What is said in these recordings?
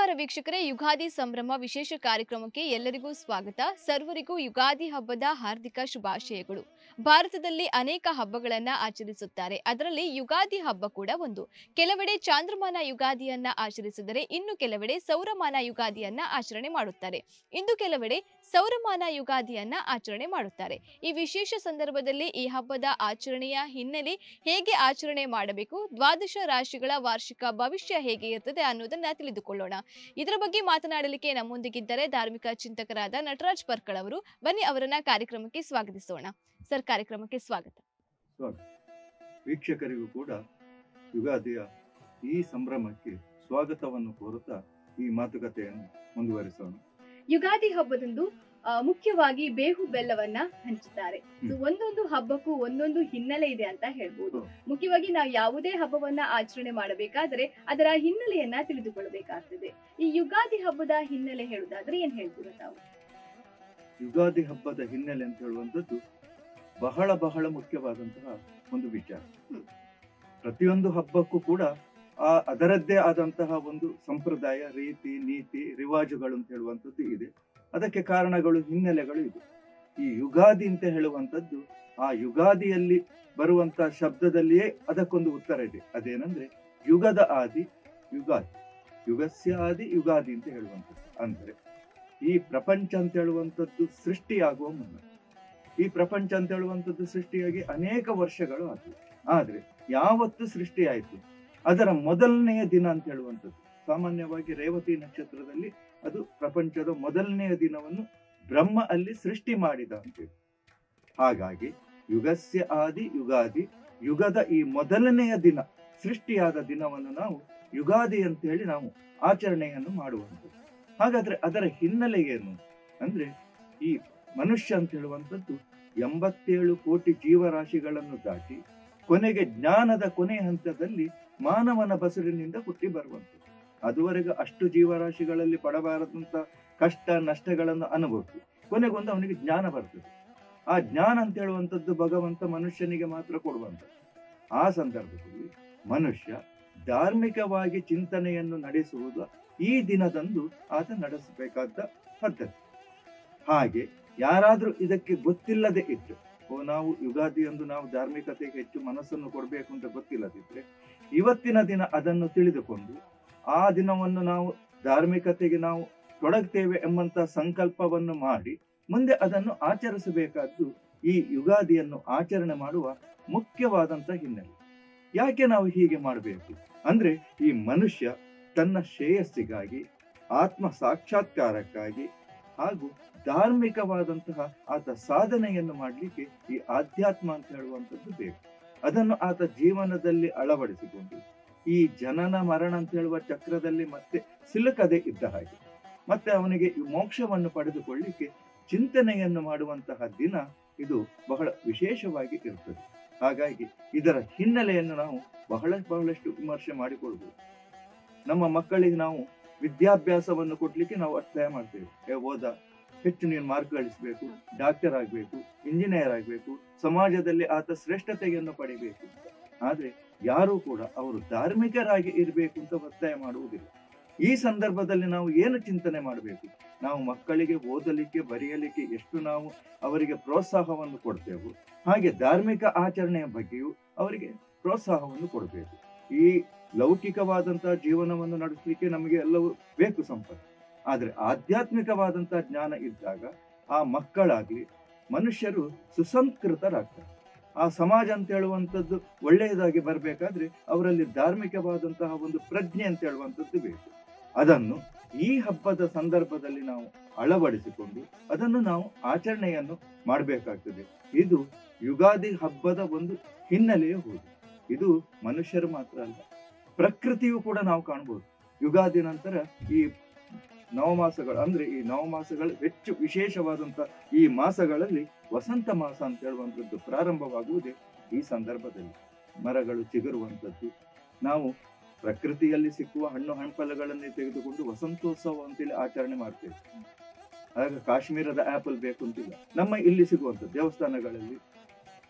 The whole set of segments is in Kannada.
ನಮಸ್ಕಾರ ವೀಕ್ಷಕರೇ ಯುಗಾದಿ ಸಂಭ್ರಮ ವಿಶೇಷ ಕಾರ್ಯಕ್ರಮಕ್ಕೆ ಎಲ್ಲರಿಗೂ ಸ್ವಾಗತ ಸರ್ವರಿಗೂ ಯುಗಾದಿ ಹಬ್ಬದ ಹಾರ್ದಿಕ ಶುಭಾಶಯಗಳು ಭಾರತದಲ್ಲಿ ಅನೇಕ ಹಬ್ಬಗಳನ್ನ ಆಚರಿಸುತ್ತಾರೆ ಅದರಲ್ಲಿ ಯುಗಾದಿ ಹಬ್ಬ ಕೂಡ ಒಂದು ಕೆಲವೆಡೆ ಚಾಂದ್ರಮಾನ ಯುಗಾದಿಯನ್ನ ಆಚರಿಸಿದರೆ ಇನ್ನು ಕೆಲವೆಡೆ ಸೌರಮಾನ ಯುಗಾದಿಯನ್ನ ಆಚರಣೆ ಮಾಡುತ್ತಾರೆ ಇನ್ನು ಕೆಲವೆಡೆ ಸೌರಮಾನ ಯುಗಾದಿಯನ್ನ ಆಚರಣೆ ಮಾಡುತ್ತಾರೆ ಈ ವಿಶೇಷ ಸಂದರ್ಭದಲ್ಲಿ ಈ ಹಬ್ಬದ ಆಚರಣೆಯ ಹಿನ್ನೆಲೆ ಹೇಗೆ ಆಚರಣೆ ಮಾಡಬೇಕು ದ್ವಾದಶ ರಾಶಿಗಳ ವಾರ್ಷಿಕ ಭವಿಷ್ಯ ಹೇಗೆ ಇರ್ತದೆ ಅನ್ನೋದನ್ನ ತಿಳಿದುಕೊಳ್ಳೋಣ ಇದರ ಬಗ್ಗೆ ಮಾತನಾಡಲಿಕ್ಕೆ ನಮ್ಮೊಂದಿಗಿದ್ದರೆ ಧಾರ್ಮಿಕ ಚಿಂತಕರಾದ ನಟರಾಜ್ ಪರ್ಕಳ್ ಅವರು ಬನ್ನಿ ಅವರನ್ನ ಕಾರ್ಯಕ್ರಮಕ್ಕೆ ಸ್ವಾಗತಿಸೋಣ ಸರ್ ಕಾರ್ಯಕ್ರಮಕ್ಕೆ ಸ್ವಾಗತ ಸ್ವಾಗತ ವೀಕ್ಷಕರಿಗೂ ಕೂಡ ಯುಗಾದಿಯ ಈ ಸಂಭ್ರಮಕ್ಕೆ ಸ್ವಾಗತವನ್ನು ಕೋರುತ್ತಾ ಈ ಮಾತುಕತೆಯನ್ನು ಮುಂದುವರಿಸೋಣ ಯುಗಾದಿ ಹಬ್ಬದಂದು ಆ, ಮುಖ್ಯವಾಗಿ ಬೇವು ಬೆಲ್ಲವನ್ನ ಹಂಚುತ್ತಾರೆ ಹ್ಮ್. ಒಂದೊಂದು ಹಬ್ಬಕ್ಕೂ ಒಂದೊಂದು ಹಿನ್ನೆಲೆ ಇದೆ ಅಂತ ಹೇಳ್ಬೋದು ಹೌದು. ಮುಖ್ಯವಾಗಿ ನಾವು ಯಾವುದೇ ಹಬ್ಬವನ್ನ ಆಚರಣೆ ಮಾಡಬೇಕಾದ್ರೆ ಅದರ ಹಿನ್ನೆಲೆಯನ್ನ ತಿಳಿದುಕೊಳ್ಳಬೇಕಾಗ್ತದೆ ಈ ಯುಗಾದಿ ಹಬ್ಬದ ಹಿನ್ನೆಲೆ ಹೇಳುದಾದ್ರೆ ಏನ್ ಹೇಳ್ತೀರಾ ತಾವು ಯುಗಾದಿ ಹಬ್ಬದ ಹಿನ್ನೆಲೆ ಅಂತ ಹೇಳುವಂಥದ್ದು ಬಹಳ ಬಹಳ ಮುಖ್ಯವಾದಂತಹ ಒಂದು ವಿಚಾರ ಹ್ಮ್. ಪ್ರತಿಯೊಂದು ಹಬ್ಬಕ್ಕೂ ಕೂಡ ಆ ಅದರದ್ದೇ ಆದಂತಹ ಒಂದು ಸಂಪ್ರದಾಯ ರೀತಿ ನೀತಿ ರಿವಾಜುಗಳು ಅಂತ ಹೇಳುವಂಥದ್ದು ಇದೆ ಅದಕ್ಕೆ ಕಾರಣಗಳು ಹಿನ್ನೆಲೆಗಳು ಇದೆ ಈ ಯುಗಾದಿ ಅಂತ ಹೇಳುವಂಥದ್ದು ಆ ಯುಗಾದಿಯಲ್ಲಿ ಬರುವಂತಹ ಶಬ್ದದಲ್ಲಿಯೇ ಅದಕ್ಕೊಂದು ಉತ್ತರ ಇದೆ ಅದೇನಂದ್ರೆ ಯುಗದ ಆದಿ ಯುಗಾದಿ ಯುಗಸ್ಯ ಆದಿ ಯುಗಾದಿ ಅಂತ ಹೇಳುವಂಥದ್ದು ಅಂದ್ರೆ ಈ ಪ್ರಪಂಚ ಅಂತ ಹೇಳುವಂಥದ್ದು ಸೃಷ್ಟಿಯಾಗುವ ಮುನ್ನ ಈ ಪ್ರಪಂಚ ಅಂತ ಹೇಳುವಂಥದ್ದು ಸೃಷ್ಟಿಯಾಗಿ ಅನೇಕ ವರ್ಷಗಳು ಆದವು ಆದ್ರೆ ಯಾವತ್ತು ಸೃಷ್ಟಿಯಾಯಿತು ಅದರ ಮೊದಲನೆಯ ದಿನ ಅಂತ ಹೇಳುವಂಥದ್ದು ಸಾಮಾನ್ಯವಾಗಿ ರೇವತಿ ನಕ್ಷತ್ರದಲ್ಲಿ ಅದು ಪ್ರಪಂಚದ ಮೊದಲನೆಯ ದಿನವನ್ನು ಬ್ರಹ್ಮ ಅಲ್ಲಿ ಸೃಷ್ಟಿ ಮಾಡಿದ ಅಂತೇಳಿ ಹಾಗಾಗಿ ಯುಗಸ್ಯ ಆದಿ ಯುಗಾದಿ ಯುಗದ ಈ ಮೊದಲನೆಯ ದಿನ ಸೃಷ್ಟಿಯಾದ ದಿನವನ್ನು ನಾವು ಯುಗಾದಿ ಅಂತ ಹೇಳಿ ನಾವು ಆಚರಣೆಯನ್ನು ಮಾಡುವಂಥದ್ದು ಹಾಗಾದ್ರೆ ಅದರ ಹಿನ್ನೆಲೆ ಏನು ಅಂದ್ರೆ ಈ ಮನುಷ್ಯ ಅಂತ ಹೇಳುವಂಥದ್ದು ಎಂಬತ್ತೇಳು ಕೋಟಿ ಜೀವರಾಶಿಗಳನ್ನು ದಾಟಿ ಕೊನೆಗೆ ಜ್ಞಾನದ ಕೊನೆ ಹಂತದಲ್ಲಿ ಮಾನವನ ಬಸರಿನಿಂದ ಹುಟ್ಟಿ ಬರುವಂಥದ್ದು ಅದುವರೆಗೆ ಅಷ್ಟು ಜೀವರಾಶಿಗಳಲ್ಲಿ ಪಡಬಾರದಂತ ಕಷ್ಟ ನಷ್ಟಗಳನ್ನು ಅನುಭವಿಸಿ ಕೊನೆಗೊಂದು ಅವನಿಗೆ ಜ್ಞಾನ ಬರ್ತದೆ ಆ ಜ್ಞಾನ ಅಂತ ಹೇಳುವಂಥದ್ದು ಭಗವಂತ ಮನುಷ್ಯನಿಗೆ ಮಾತ್ರ ಕೊಡುವಂಥದ್ದು ಆ ಸಂದರ್ಭದಲ್ಲಿ ಮನುಷ್ಯ ಧಾರ್ಮಿಕವಾಗಿ ಚಿಂತನೆಯನ್ನು ನಡೆಸುವುದು ಈ ದಿನದಂದು ಆತ ನಡೆಸಬೇಕಾದ ಪದ್ಧತಿ ಹಾಗೆ ಯಾರಾದ್ರೂ ಇದಕ್ಕೆ ಗೊತ್ತಿಲ್ಲದೆ ಇದ್ರೆ ಓ ನಾವು ಯುಗಾದಿಯಂದು ನಾವು ಧಾರ್ಮಿಕತೆಗೆ ಹೆಚ್ಚು ಮನಸ್ಸನ್ನು ಕೊಡಬೇಕು ಅಂತ ಗೊತ್ತಿಲ್ಲದಿದ್ರೆ ಇವತ್ತಿನ ದಿನ ಅದನ್ನು ತಿಳಿದುಕೊಂಡು ಆ ದಿನವನ್ನು ನಾವು ಧಾರ್ಮಿಕತೆಗೆ ನಾವು ತೊಡಗ್ತೇವೆ ಎಂಬಂತ ಸಂಕಲ್ಪವನ್ನು ಮಾಡಿ ಮುಂದೆ ಅದನ್ನು ಆಚರಿಸಬೇಕಾದ್ದು ಈ ಯುಗಾದಿಯನ್ನು ಆಚರಣೆ ಮಾಡುವ ಮುಖ್ಯವಾದಂತ ಹಿನ್ನೆಲೆ ಯಾಕೆ ನಾವು ಹೀಗೆ ಮಾಡಬೇಕು ಅಂದ್ರೆ ಈ ಮನುಷ್ಯ ತನ್ನ ಶ್ರೇಯಸ್ಸಿಗಾಗಿ ಆತ್ಮ ಸಾಕ್ಷಾತ್ಕಾರಕ್ಕಾಗಿ ಹಾಗೂ ಧಾರ್ಮಿಕವಾದಂತಹ ಆತ ಸಾಧನೆಯನ್ನು ಮಾಡಲಿಕ್ಕೆ ಈ ಆಧ್ಯಾತ್ಮ ಅಂತ ಹೇಳುವಂಥದ್ದು ಬೇಕು ಅದನ್ನು ಆತ ಜೀವನದಲ್ಲಿ ಅಳವಡಿಸಿಕೊಂಡು ಈ ಜನನ ಮರಣ ಅಂತ ಹೇಳುವ ಚಕ್ರದಲ್ಲಿ ಮತ್ತೆ ಸಿಲುಕದೆ ಇದ್ದ ಹಾಗೆ ಮತ್ತೆ ಅವನಿಗೆ ಈ ಮೋಕ್ಷವನ್ನು ಪಡೆದುಕೊಳ್ಳಿಕ್ಕೆ ಚಿಂತನೆಯನ್ನು ಮಾಡುವಂತಹ ದಿನ ಇದು ಬಹಳ ವಿಶೇಷವಾಗಿ ಇರುತ್ತದೆ ಹಾಗಾಗಿ ಇದರ ಹಿನ್ನೆಲೆಯನ್ನು ನಾವು ಬಹಳ ಬಹಳಷ್ಟು ವಿಮರ್ಶೆ ಮಾಡಿಕೊಳ್ಬಹುದು ನಮ್ಮ ಮಕ್ಕಳಿಗೆ ನಾವು ವಿದ್ಯಾಭ್ಯಾಸವನ್ನು ಕೊಡ್ಲಿಕ್ಕೆ ನಾವು ಒತ್ತಾಯ ಮಾಡ್ತೇವೆ ಏ ಓದ ಹೆಚ್ಚು ನೀನು ಮಾರ್ಕ್ ಗಳಿಸಬೇಕು ಡಾಕ್ಟರ್ ಆಗಬೇಕು ಇಂಜಿನಿಯರ್ ಆಗಬೇಕು ಸಮಾಜದಲ್ಲಿ ಆತ ಶ್ರೇಷ್ಠತೆಯನ್ನು ಪಡಿಬೇಕು ಆದ್ರೆ ಯಾರೂ ಕೂಡ ಅವರು ಧಾರ್ಮಿಕರಾಗಿ ಇರಬೇಕು ಅಂತ ಒತ್ತಾಯ ಮಾಡುವುದಿಲ್ಲ ಈ ಸಂದರ್ಭದಲ್ಲಿ ನಾವು ಏನು ಚಿಂತನೆ ಮಾಡಬೇಕು ನಾವು ಮಕ್ಕಳಿಗೆ ಓದಲಿಕ್ಕೆ ಬರೆಯಲಿಕ್ಕೆ ಎಷ್ಟು ನಾವು ಅವರಿಗೆ ಪ್ರೋತ್ಸಾಹವನ್ನು ಕೊಡ್ತೇವೆ ಹಾಗೆ ಧಾರ್ಮಿಕ ಆಚರಣೆಯ ಬಗ್ಗೆಯೂ ಅವರಿಗೆ ಪ್ರೋತ್ಸಾಹವನ್ನು ಕೊಡಬೇಕು ಈ ಲೌಕಿಕವಾದಂತಹ ಜೀವನವನ್ನು ನಡೆಸಲಿಕ್ಕೆ ನಮಗೆ ಎಲ್ಲವೂ ಬೇಕು ಸಂಪತ್ತು ಆದ್ರೆ ಆಧ್ಯಾತ್ಮಿಕವಾದಂತಹ ಜ್ಞಾನ ಇದ್ದಾಗ ಆ ಮಕ್ಕಳಾಗ್ಲಿ ಮನುಷ್ಯರು ಸುಸಂಸ್ಕೃತರಾಗ್ತಾರೆ ಆ ಸಮಾಜ ಅಂತ ಹೇಳುವಂಥದ್ದು ಒಳ್ಳೆಯದಾಗಿ ಬರಬೇಕಾದ್ರೆ ಅವರಲ್ಲಿ ಧಾರ್ಮಿಕವಾದಂತಹ ಒಂದು ಪ್ರಜ್ಞೆ ಅಂತ ಹೇಳುವಂಥದ್ದು ಬೇಕು ಅದನ್ನು ಈ ಹಬ್ಬದ ಸಂದರ್ಭದಲ್ಲಿ ನಾವು ಅಳವಡಿಸಿಕೊಂಡು ಅದನ್ನು ನಾವು ಆಚರಣೆಯನ್ನು ಮಾಡಬೇಕಾಗ್ತದೆ ಇದು ಯುಗಾದಿ ಹಬ್ಬದ ಒಂದು ಹಿನ್ನೆಲೆಯೇ ಹೌದು ಇದು ಮನುಷ್ಯರು ಮಾತ್ರ ಅಲ್ಲ ಪ್ರಕೃತಿಯು ಕೂಡ ನಾವು ಕಾಣಬಹುದು ಯುಗಾದಿ ನಂತರ ಈ ನವಮಾಸಗಳು ಅಂದ್ರೆ ಈ ನವಮಾಸಗಳು ಹೆಚ್ಚು ವಿಶೇಷವಾದಂತ ಈ ಮಾಸಗಳಲ್ಲಿ ವಸಂತ ಮಾಸ ಅಂತ ಹೇಳುವಂಥದ್ದು ಪ್ರಾರಂಭವಾಗುವುದೇ ಈ ಸಂದರ್ಭದಲ್ಲಿ ಮರಗಳು ಚಿಗುರುವಂಥದ್ದು ನಾವು ಪ್ರಕೃತಿಯಲ್ಲಿ ಸಿಕ್ಕುವ ಹಣ್ಣು ಹಂಪಲುಗಳನ್ನೇ ತೆಗೆದುಕೊಂಡು ವಸಂತೋತ್ಸವ ಅಂತೇಳಿ ಆಚರಣೆ ಮಾಡ್ತೇವೆ ಆಗ ಕಾಶ್ಮೀರದ ಆಪಲ್ ಬೇಕು ಅಂತಿಲ್ಲ ನಮ್ಮ ಇಲ್ಲಿ ಸಿಗುವಂತ ದೇವಸ್ಥಾನಗಳಲ್ಲಿ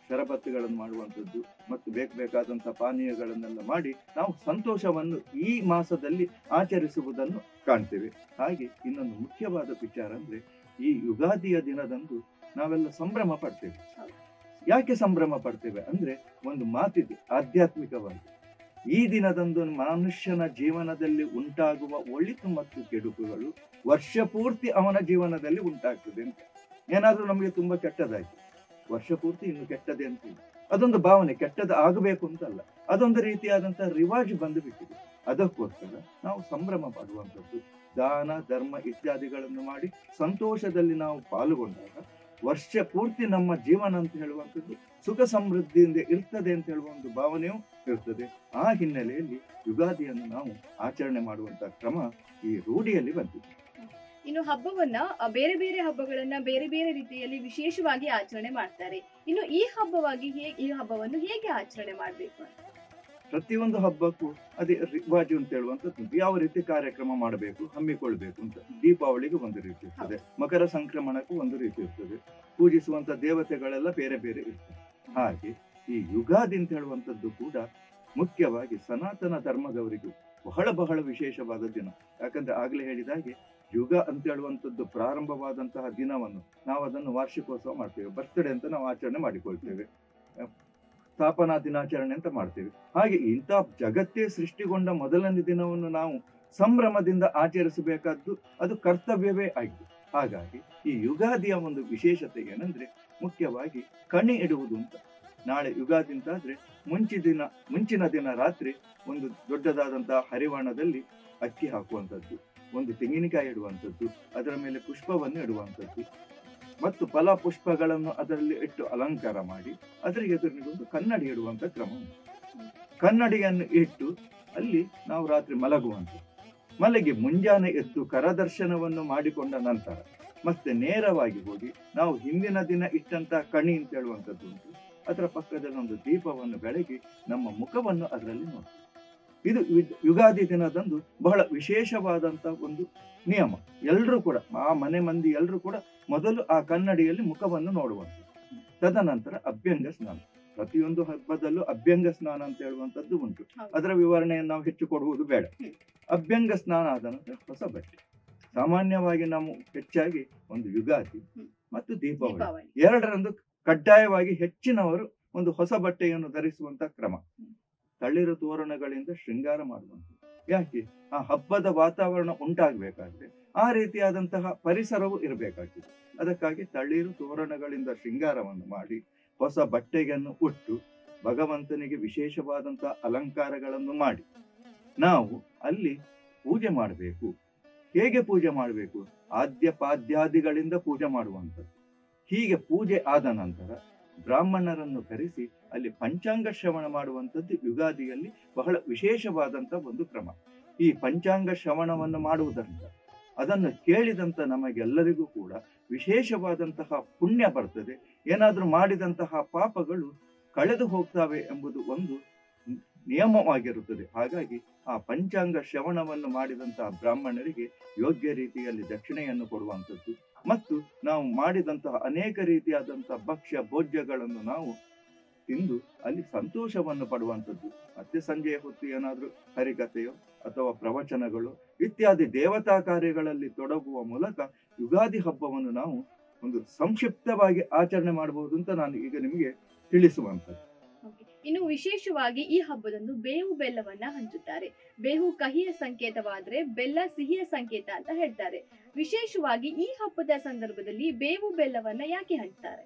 ಶರಬತ್ತುಗಳನ್ನು ಮಾಡುವಂಥದ್ದು ಮತ್ತು ಬೇಕು ಬೇಕಾದಂಥ ಪಾನೀಯಗಳನ್ನೆಲ್ಲ ಮಾಡಿ ನಾವು ಸಂತೋಷವನ್ನು ಈ ಮಾಸದಲ್ಲಿ ಆಚರಿಸುವುದನ್ನು ಕಾಣ್ತೇವೆ ಹಾಗೆ ಇನ್ನೊಂದು ಮುಖ್ಯವಾದ ವಿಚಾರ ಅಂದ್ರೆ ಈ ಯುಗಾದಿಯ ದಿನದಂದು ನಾವೆಲ್ಲ ಸಂಭ್ರಮ ಪಡ್ತೇವೆ ಹೌದು. ಯಾಕೆ ಸಂಭ್ರಮ ಪಡ್ತೇವೆ ಅಂದ್ರೆ ಒಂದು ಮಾತಿದೆ ಆಧ್ಯಾತ್ಮಿಕವಾಗಿ ಈ ದಿನದಂದು ಮನುಷ್ಯನ ಜೀವನದಲ್ಲಿ ಉಂಟಾಗುವ ಒಳಿತು ಮತ್ತು ಕೆಡುಕುಗಳು ವರ್ಷ ಪೂರ್ತಿ ಅವನ ಜೀವನದಲ್ಲಿ ಉಂಟಾಗ್ತದೆ ಅಂತ ಏನಾದ್ರೂ ನಮಗೆ ತುಂಬಾ ಕೆಟ್ಟದಾಯ್ತು ವರ್ಷ ಪೂರ್ತಿ ಇನ್ನು ಕೆಟ್ಟದೆ ಅಂತ ಇಲ್ಲ. ಅದೊಂದು ಭಾವನೆ ಕೆಟ್ಟದ ಆಗಬೇಕು ಅಂತಲ್ಲ ಅದೊಂದು ರೀತಿಯಾದಂತಹ ರಿವಾಜ್ ಬಂದು ಬಿಟ್ಟಿದೆ ಅದಕ್ಕೋಸ್ಕರ ನಾವು ಸಂಭ್ರಮ ಪಡುವಂಥದ್ದು ದಾನ ಧರ್ಮ ಇತ್ಯಾದಿಗಳನ್ನು ಮಾಡಿ ಸಂತೋಷದಲ್ಲಿ ನಾವು ಪಾಲ್ಗೊಂಡಾಗ ವರ್ಷ ಪೂರ್ತಿ ನಮ್ಮ ಜೀವನ ಅಂತ ಹೇಳುವಂಥದ್ದು ಸುಖ ಸಮೃದ್ಧಿಯಿಂದ ಇರ್ತದೆ ಅಂತ ಹೇಳುವ ಒಂದು ಭಾವನೆಯೂ ಇರ್ತದೆ ಆ ಹಿನ್ನೆಲೆಯಲ್ಲಿ ಯುಗಾದಿಯನ್ನು ನಾವು ಆಚರಣೆ ಮಾಡುವಂತಹ ಕ್ರಮ ಈ ರೂಢಿಯಲ್ಲಿ ಬಂದಿದೆ ಇನ್ನು ಹಬ್ಬವನ್ನ ಅ, ಬೇರೆ ಬೇರೆ ಹಬ್ಬಗಳನ್ನ ಬೇರೆ ಬೇರೆ ರೀತಿಯಲ್ಲಿ ವಿಶೇಷವಾಗಿ ಆಚರಣೆ ಮಾಡ್ತಾರೆ ಇನ್ನು ಈ ಹಬ್ಬವಾಗಿ ಹೇಗೆ ಈ ಹಬ್ಬವನ್ನು ಹೇಗೆ ಆಚರಣೆ ಮಾಡಬೇಕು ಅಂತ ಪ್ರತಿಯೊಂದು ಹಬ್ಬಕ್ಕೂ ಅದೇ ರಿವಾಜು ಅಂತ ಹೇಳುವಂಥದ್ದು ಉಂಟು. ಯಾವ ರೀತಿ ಕಾರ್ಯಕ್ರಮ ಮಾಡಬೇಕು ಹಮ್ಮಿಕೊಳ್ಬೇಕು ಅಂತ ದೀಪಾವಳಿಗೆ ಒಂದು ರೀತಿ ಇರ್ತದೆ ಮಕರ ಸಂಕ್ರಮಣಕ್ಕೂ ಒಂದು ರೀತಿ ಇರ್ತದೆ ಪೂಜಿಸುವಂತ ದೇವತೆಗಳೆಲ್ಲ ಬೇರೆ ಬೇರೆ ಇರ್ತದೆ ಹಾಗೆ ಈ ಯುಗಾದಿ ಅಂತ ಹೇಳುವಂಥದ್ದು ಕೂಡ ಮುಖ್ಯವಾಗಿ ಸನಾತನ ಧರ್ಮದವರಿಗೂ ಬಹಳ ಬಹಳ ವಿಶೇಷವಾದ ದಿನ ಯಾಕಂದ್ರೆ ಆಗ್ಲೇ ಹೇಳಿದ ಹಾಗೆ ಯುಗ ಅಂತ ಹೇಳುವಂಥದ್ದು ಪ್ರಾರಂಭವಾದಂತಹ ದಿನವನ್ನು ನಾವು ಅದನ್ನು ವಾರ್ಷಿಕೋತ್ಸವ ಮಾಡ್ತೇವೆ ಬರ್ತ್ಡೇ ಅಂತ ನಾವು ಆಚರಣೆ ಮಾಡಿಕೊಳ್ತೇವೆ ಅಹ್, ಸ್ಥಾಪನಾ ದಿನಾಚರಣೆ ಅಂತ ಮಾಡ್ತೇವೆ ಹಾಗೆ ಇಂಥ ಜಗತ್ತೇ ಸೃಷ್ಟಿಗೊಂಡ ಮೊದಲನೇ ದಿನವನ್ನು ನಾವು ಸಂಭ್ರಮದಿಂದ ಆಚರಿಸಬೇಕಾದ್ದು ಅದು ಕರ್ತವ್ಯವೇ ಆಗಿದೆ ಹಾಗಾಗಿ ಈ ಯುಗಾದಿಯ ಒಂದು ವಿಶೇಷತೆ ಏನಂದ್ರೆ ಮುಖ್ಯವಾಗಿ ಕಣಿ ಇಡುವುದು ಅಂತ ನಾಳೆ ಯುಗಾದಿ ಅಂತ ಆದ್ರೆ ಮುಂಚಿ ದಿನ ಮುಂಚಿನ ದಿನ ರಾತ್ರಿ ಒಂದು ದೊಡ್ಡದಾದಂತಹ ಹರಿವಾಣದಲ್ಲಿ ಅಕ್ಕಿ ಹಾಕುವಂಥದ್ದು ಒಂದು ತೆಂಗಿನಕಾಯಿ ಇಡುವಂಥದ್ದು ಅದರ ಮೇಲೆ ಪುಷ್ಪವನ್ನು ಇಡುವಂಥದ್ದು ಮತ್ತು ಫಲ ಪುಷ್ಪಗಳನ್ನು ಅದರಲ್ಲಿ ಇಟ್ಟು ಅಲಂಕಾರ ಮಾಡಿ ಅದರ ಎದುರಿಗೊಂದು ಕನ್ನಡಿ ಇಡುವಂತ ಕ್ರಮ ಉಂಟು. ಕನ್ನಡಿಯನ್ನು ಇಟ್ಟು ಅಲ್ಲಿ ನಾವು ರಾತ್ರಿ ಮಲಗುವಂಥದ್ದು ಮಲಗಿ ಮುಂಜಾನೆ ಎದ್ದು ಕರದರ್ಶನವನ್ನು ಮಾಡಿಕೊಂಡ ನಂತರ ಮತ್ತೆ ನೇರವಾಗಿ ಹೋಗಿ ನಾವು ಹಿಂದಿನ ದಿನ ಇಟ್ಟಂತಹ ಕಣಿ ಅಂತ ಹೇಳುವಂಥದ್ದು ಉಂಟು ಅದರ ಪಕ್ಕದಲ್ಲಿ ಒಂದು ದೀಪವನ್ನು ಬೆಳಗಿ ನಮ್ಮ ಮುಖವನ್ನು ಅದರಲ್ಲಿ ನೋಡಿ ಇದು ಯು- ಯುಗಾದಿ ದಿನದಂದು ಬಹಳ ವಿಶೇಷವಾದಂತ ಒಂದು ನಿಯಮ ಎಲ್ಲರೂ ಕೂಡ ಆ ಮನೆ ಮಂದಿ ಎಲ್ಲರೂ ಕೂಡ ಮೊದಲು ಆ ಕನ್ನಡಿಯಲ್ಲಿ ಮುಖವನ್ನು ನೋಡುವಂಥದ್ದು ತದನಂತರ ಅಭ್ಯಂಗ ಸ್ನಾನ ಪ್ರತಿಯೊಂದು ಹಬ್ಬದಲ್ಲೂ ಅಭ್ಯಂಗ ಸ್ನಾನ ಅಂತ ಹೇಳುವಂಥದ್ದು ಉಂಟು ಹೌದು. ಅದರ ವಿವರಣೆಯನ್ನು ನಾವು ಹೆಚ್ಚು ಕೊಡುವುದು ಬೇಡ ಹ್ಮ್. ಅಭ್ಯಂಗ ಸ್ನಾನ ಆದ ನಂತರ ಹೊಸ ಬಟ್ಟೆ ಸಾಮಾನ್ಯವಾಗಿ ನಾವು ಹೆಚ್ಚಾಗಿ ಒಂದು ಯುಗಾದಿ ಹ್ಮ್. ಮತ್ತು ದೀಪಾವಳಿ ದೀಪಾವಳಿ ಎರಡರಂದು ಕಡ್ಡಾಯವಾಗಿ ಹೆಚ್ಚಿನವರು ಒಂದು ಹೊಸ ಬಟ್ಟೆಯನ್ನು ಧರಿಸುವಂತ ಕ್ರಮ ತಳಿರು ತೋರಣಗಳಿಂದ ಶೃಂಗಾರ ಮಾಡುವಂಥದ್ದು ಯಾಕೆ ಆ ಹಬ್ಬದ ವಾತಾವರಣ ಉಂಟಾಗಬೇಕಾದ್ರೆ ಆ ರೀತಿಯಾದಂತಹ ಪರಿಸರವು ಇರಬೇಕಾಗಿದೆ ಅದಕ್ಕಾಗಿ ತಳಿರು ತೋರಣಗಳಿಂದ ಶೃಂಗಾರವನ್ನು ಮಾಡಿ ಹೊಸ ಬಟ್ಟೆಯನ್ನು ಉಟ್ಟು ಭಗವಂತನಿಗೆ ವಿಶೇಷವಾದಂತಹ ಅಲಂಕಾರಗಳನ್ನು ಮಾಡಿ ನಾವು ಅಲ್ಲಿ ಪೂಜೆ ಮಾಡಬೇಕು ಹೇಗೆ ಪೂಜೆ ಮಾಡಬೇಕು ಆದ್ಯ ಪಾದ್ಯಾದಿಗಳಿಂದ ಪೂಜೆ ಮಾಡುವಂಥದ್ದು ಹೀಗೆ ಪೂಜೆ ಆದ ನಂತರ ಬ್ರಾಹ್ಮಣರನ್ನು ಕರೆಸಿ ಅಲ್ಲಿ ಪಂಚಾಂಗ ಶ್ರವಣ ಮಾಡುವಂಥದ್ದು ಯುಗಾದಿಯಲ್ಲಿ ಬಹಳ ವಿಶೇಷವಾದಂತ ಒಂದು ಕ್ರಮ ಈ ಪಂಚಾಂಗ ಶ್ರವಣವನ್ನು ಮಾಡುವುದರಿಂದ ಅದನ್ನು ಕೇಳಿದಂತ ನಮಗೆಲ್ಲರಿಗೂ ಕೂಡ ವಿಶೇಷವಾದಂತಹ ಪುಣ್ಯ ಬರ್ತದೆ ಏನಾದ್ರೂ ಮಾಡಿದಂತಹ ಪಾಪಗಳು ಕಳೆದು ಹೋಗ್ತವೆ ಎಂಬುದು ಒಂದು ನಿಯಮವಾಗಿರುತ್ತದೆ ಹಾಗಾಗಿ ಆ ಪಂಚಾಂಗ ಶ್ರವಣವನ್ನು ಮಾಡಿದಂತಹ ಬ್ರಾಹ್ಮಣರಿಗೆ ಯೋಗ್ಯ ರೀತಿಯಲ್ಲಿ ದಕ್ಷಿಣೆಯನ್ನು ಕೊಡುವಂಥದ್ದು ಮತ್ತು ನಾವು ಮಾಡಿದಂತಹ ಅನೇಕ ರೀತಿಯಾದಂತಹ ಭಕ್ಷ್ಯ ಭೋಜ್ಯಗಳನ್ನು ನಾವು ತಿಂದು ಅಲ್ಲಿ ಸಂತೋಷವನ್ನು ಪಡುವಂಥದ್ದು ಮತ್ತೆ ಸಂಜೆಯ ಹೊತ್ತು ಏನಾದರೂ ಹರಿಕಥೆಯೋ ಅಥವಾ ಪ್ರವಚನಗಳು ಇತ್ಯಾದಿ ದೇವತಾ ಕಾರ್ಯಗಳಲ್ಲಿ ತೊಡಗುವ ಮೂಲಕ ಯುಗಾದಿ ಹಬ್ಬವನ್ನು ನಾವು ಒಂದು ಸಂಕ್ಷಿಪ್ತವಾಗಿ ಆಚರಣೆ ಮಾಡಬಹುದು ಅಂತ ನಾನು ಈಗ ನಿಮಗೆ ತಿಳಿಸುವಂಥದ್ದು Okay. ಇನ್ನು ವಿಶೇಷವಾಗಿ ಈ ಹಬ್ಬದಂದು ಬೇವು ಬೆಲ್ಲವನ್ನ ಹಂಚುತ್ತಾರೆ ಬೇವು ಕಹಿಯ ಸಂಕೇತವಾದ್ರೆ ಬೆಲ್ಲ ಸಿಹಿಯ ಸಂಕೇತ ಅಂತ ಹೇಳ್ತಾರೆ ವಿಶೇಷವಾಗಿ ಈ ಹಬ್ಬದ ಸಂದರ್ಭದಲ್ಲಿ ಬೇವು ಬೆಲ್ಲವನ್ನ ಯಾಕೆ ಹಂಚ್ತಾರೆ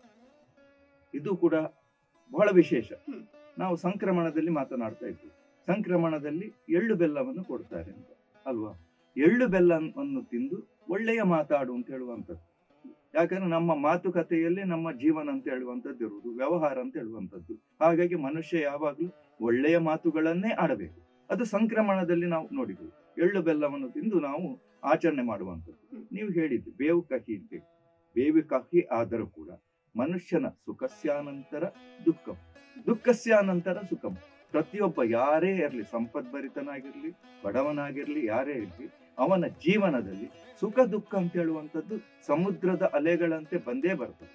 ಇದು ಕೂಡ ಬಹಳ ವಿಶೇಷ ಹ್ಮ್. ನಾವು ಸಂಕ್ರಮಣದಲ್ಲಿ ಮಾತನಾಡ್ತಾ ಇದ್ವಿ ಸಂಕ್ರಮಣದಲ್ಲಿ ಎಳ್ಳು ಬೆಲ್ಲವನ್ನು ಕೊಡ್ತಾರೆ ಅಂತ ಅಲ್ವಾ ಎಳ್ಳು ಬೆಲ್ಲವನ್ನು ತಿಂದು ಒಳ್ಳೆಯ ಮಾತಾಡು ಅಂತ ಹೇಳುವಂಥದ್ದು ಯಾಕಂದ್ರೆ ನಮ್ಮ ಮಾತುಕತೆಯಲ್ಲಿ ನಮ್ಮ ಜೀವನ ಅಂತ ಹೇಳುವಂಥದ್ದು ಇರುವುದು ವ್ಯವಹಾರ ಅಂತ ಹೇಳುವಂಥದ್ದು ಹಾಗಾಗಿ ಮನುಷ್ಯ ಯಾವಾಗಲೂ ಒಳ್ಳೆಯ ಮಾತುಗಳನ್ನೇ ಆಡಬೇಕು ಅದು ಸಂಕ್ರಮಣದಲ್ಲಿ ನಾವು ನೋಡಿದ್ವಿ ಎಳ್ಳು ಬೆಲ್ಲವನ್ನು ತಿಂದು ನಾವು ಆಚರಣೆ ಮಾಡುವಂಥದ್ದು ಹ್ಮ್. ನೀವು ಹೇಳಿದ್ದು ಬೇವು ಕಹಿ ಅಂತೇಳಿ ಬೇವು ಕಹಿ ಆದರೂ ಕೂಡ ಮನುಷ್ಯನ ಸುಖಸ್ಯಾನಂತರ ದುಃಖಂ ದುಃಖಸ್ಯಾನಂತರ ಸುಖಂ ಪ್ರತಿಯೊಬ್ಬ ಯಾರೇ ಇರಲಿ ಸಂಪದ್ಭರಿತನಾಗಿರ್ಲಿ ಬಡವನಾಗಿರ್ಲಿ ಯಾರೇ ಇರಲಿ ಅವನ ಜೀವನದಲ್ಲಿ ಸುಖ ದುಃಖ ಅಂತ ಹೇಳುವಂಥದ್ದು ಸಮುದ್ರದ ಅಲೆಗಳಂತೆ ಬಂದೇ ಬರ್ತದೆ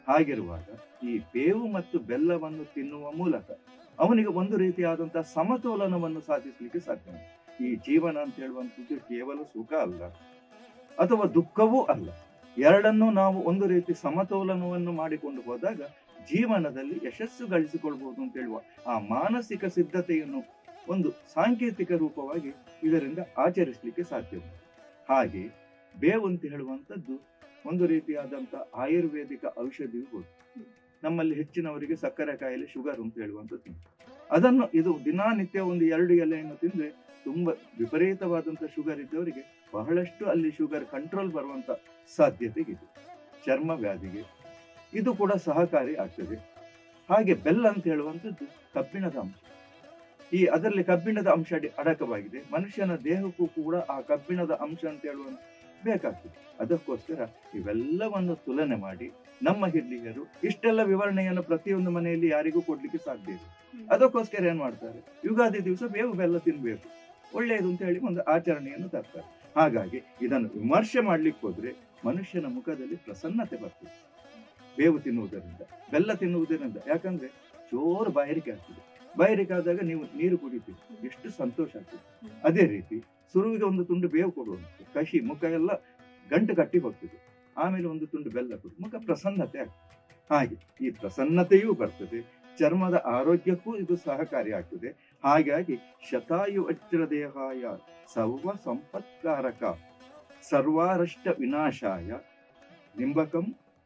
ಹಾಗಿರುವಾಗ ಈ ಬೇವು ಮತ್ತು ಬೆಲ್ಲವನ್ನು ತಿನ್ನುವ ಮೂಲಕ ಅವನಿಗೆ ಒಂದು ರೀತಿಯಾದಂತಹ ಸಮತೋಲನವನ್ನು ಸಾಧಿಸಲಿಕ್ಕೆ ಸಾಧ್ಯ ಈ ಜೀವನ ಅಂತ ಹೇಳುವಂಥದ್ದು ಕೇವಲ ಸುಖ ಅಲ್ಲ ಅಥವಾ ದುಃಖವೂ ಅಲ್ಲ ಎರಡನ್ನೂ ನಾವು ಒಂದು ರೀತಿ ಸಮತೋಲನವನ್ನು ಮಾಡಿಕೊಂಡು ಹೋದಾಗ ಜೀವನದಲ್ಲಿ ಯಶಸ್ಸು ಗಳಿಸಿಕೊಳ್ಬಹುದು ಅಂತ ಹೇಳುವ ಆ ಮಾನಸಿಕ ಸಿದ್ಧತೆಯನ್ನು ಒಂದು ಸಾಂಕೇತಿಕ ರೂಪವಾಗಿ ಇದರಿಂದ ಆಚರಿಸಲಿಕ್ಕೆ ಸಾಧ್ಯ ಹಾಗೆ ಬೇವು ಅಂತ ಹೇಳುವಂಥದ್ದು ಒಂದು ರೀತಿಯಾದಂತ ಆಯುರ್ವೇದಿಕ ಔಷಧಿಯೂ ಹೌದು ನಮ್ಮಲ್ಲಿ ಹೆಚ್ಚಿನವರಿಗೆ ಸಕ್ಕರೆ ಕಾಯಿಲೆ ಶುಗರ್ ಅಂತ ಹೇಳುವಂಥದ್ದು ಅದನ್ನು ಇದು ದಿನಾನಿತ್ಯ ಒಂದು ಎರಡು ಎಲೆಯನ್ನು ತಿಂದ್ರೆ ತುಂಬಾ ವಿಪರೀತವಾದಂತ ಶುಗರ್ ಇದ್ದವರಿಗೆ ಬಹಳಷ್ಟು ಅಲ್ಲಿ ಶುಗರ್ ಕಂಟ್ರೋಲ್ ಬರುವಂತ ಸಾಧ್ಯತೆ ಇದೆ ಚರ್ಮ ವ್ಯಾಧಿಗೆ ಇದು ಕೂಡ ಸಹಕಾರಿ ಆಗ್ತದೆ ಹಾಗೆ ಬೆಲ್ಲ ಅಂತ ಹೇಳುವಂಥದ್ದು ಕಬ್ಬಿಣದ ಅಂಶ ಈ ಅದರಲ್ಲಿ ಕಬ್ಬಿಣದ ಅಂಶ ಅಡಿ- ಅಡಕವಾಗಿದೆ ಮನುಷ್ಯನ ದೇಹಕ್ಕೂ ಕೂಡ ಆ ಕಬ್ಬಿಣದ ಅಂಶ ಅಂತ ಹೇಳುವಂತ ಬೇಕಾಗ್ತದೆ ಅದಕ್ಕೋಸ್ಕರ ಇವೆಲ್ಲವನ್ನು ತುಲನೆ ಮಾಡಿ ನಮ್ಮ ಹಿರಿಯರು ಇಷ್ಟೆಲ್ಲ ವಿವರಣೆಯನ್ನು ಪ್ರತಿಯೊಂದು ಮನೆಯಲ್ಲಿ ಯಾರಿಗೂ ಕೊಡ್ಲಿಕ್ಕೆ ಸಾಧ್ಯ ಇಲ್ಲ ಅದಕ್ಕೋಸ್ಕರ ಏನ್ ಮಾಡ್ತಾರೆ ಯುಗಾದಿ ದಿವಸ ಬೇವು ಬೆಲ್ಲ ತಿನ್ಬೇಕು ಒಳ್ಳೆಯದು ಅಂತ ಹೇಳಿ ಒಂದು ಆಚರಣೆಯನ್ನು ತರ್ತಾರೆ ಹಾಗಾಗಿ ಇದನ್ನು ವಿಮರ್ಶೆ ಮಾಡ್ಲಿಕ್ಕೆ ಹೋದ್ರೆ ಮನುಷ್ಯನ ಮುಖದಲ್ಲಿ ಪ್ರಸನ್ನತೆ ಬರ್ತದೆ ಬೇವು ತಿನ್ನುವುದರಿಂದ ಬೆಲ್ಲ ತಿನ್ನುವುದರಿಂದ ಯಾಕಂದ್ರೆ ಜೋರು ಬಾಯಾರಿಕೆ ಆಗ್ತದೆ ಬಾಯಾರಿಕೆ ಆದಾಗ ನೀವು ನೀರು ಕುಡಿತೀರಿ ಎಷ್ಟು ಸಂತೋಷ ಆಗ್ತದೆ ಅದೇ ರೀತಿ ಸುರುವಿಗೆ ಒಂದು ತುಂಡು ಬೇವು ಕೊಡುವಂತೆ ಕಹಿ ಮುಖ ಎಲ್ಲ ಗಂಟು ಕಟ್ಟಿ ಹೋಗ್ತದೆ ಆಮೇಲೆ ಒಂದು ತುಂಡು ಬೆಲ್ಲ ಕೊಡು ಮುಖ ಪ್ರಸನ್ನತೆ ಆಗ್ತದೆ ಹಾಗೆ ಈ ಪ್ರಸನ್ನತೆಯೂ ಬರ್ತದೆ ಚರ್ಮದ ಆರೋಗ್ಯಕ್ಕೂ ಇದು ಸಹಕಾರಿ ಆಗ್ತದೆ ಹಾಗಾಗಿ ಶತಾಯು ವಜ್ರ ದೇಹಾಯ ಸರ್ವ ಸಂಪತ್ಕಾರಕ ಸರ್ವಾರಷ್ಟ ವಿನಾಶಾಯ ನಿಂಬಕಂ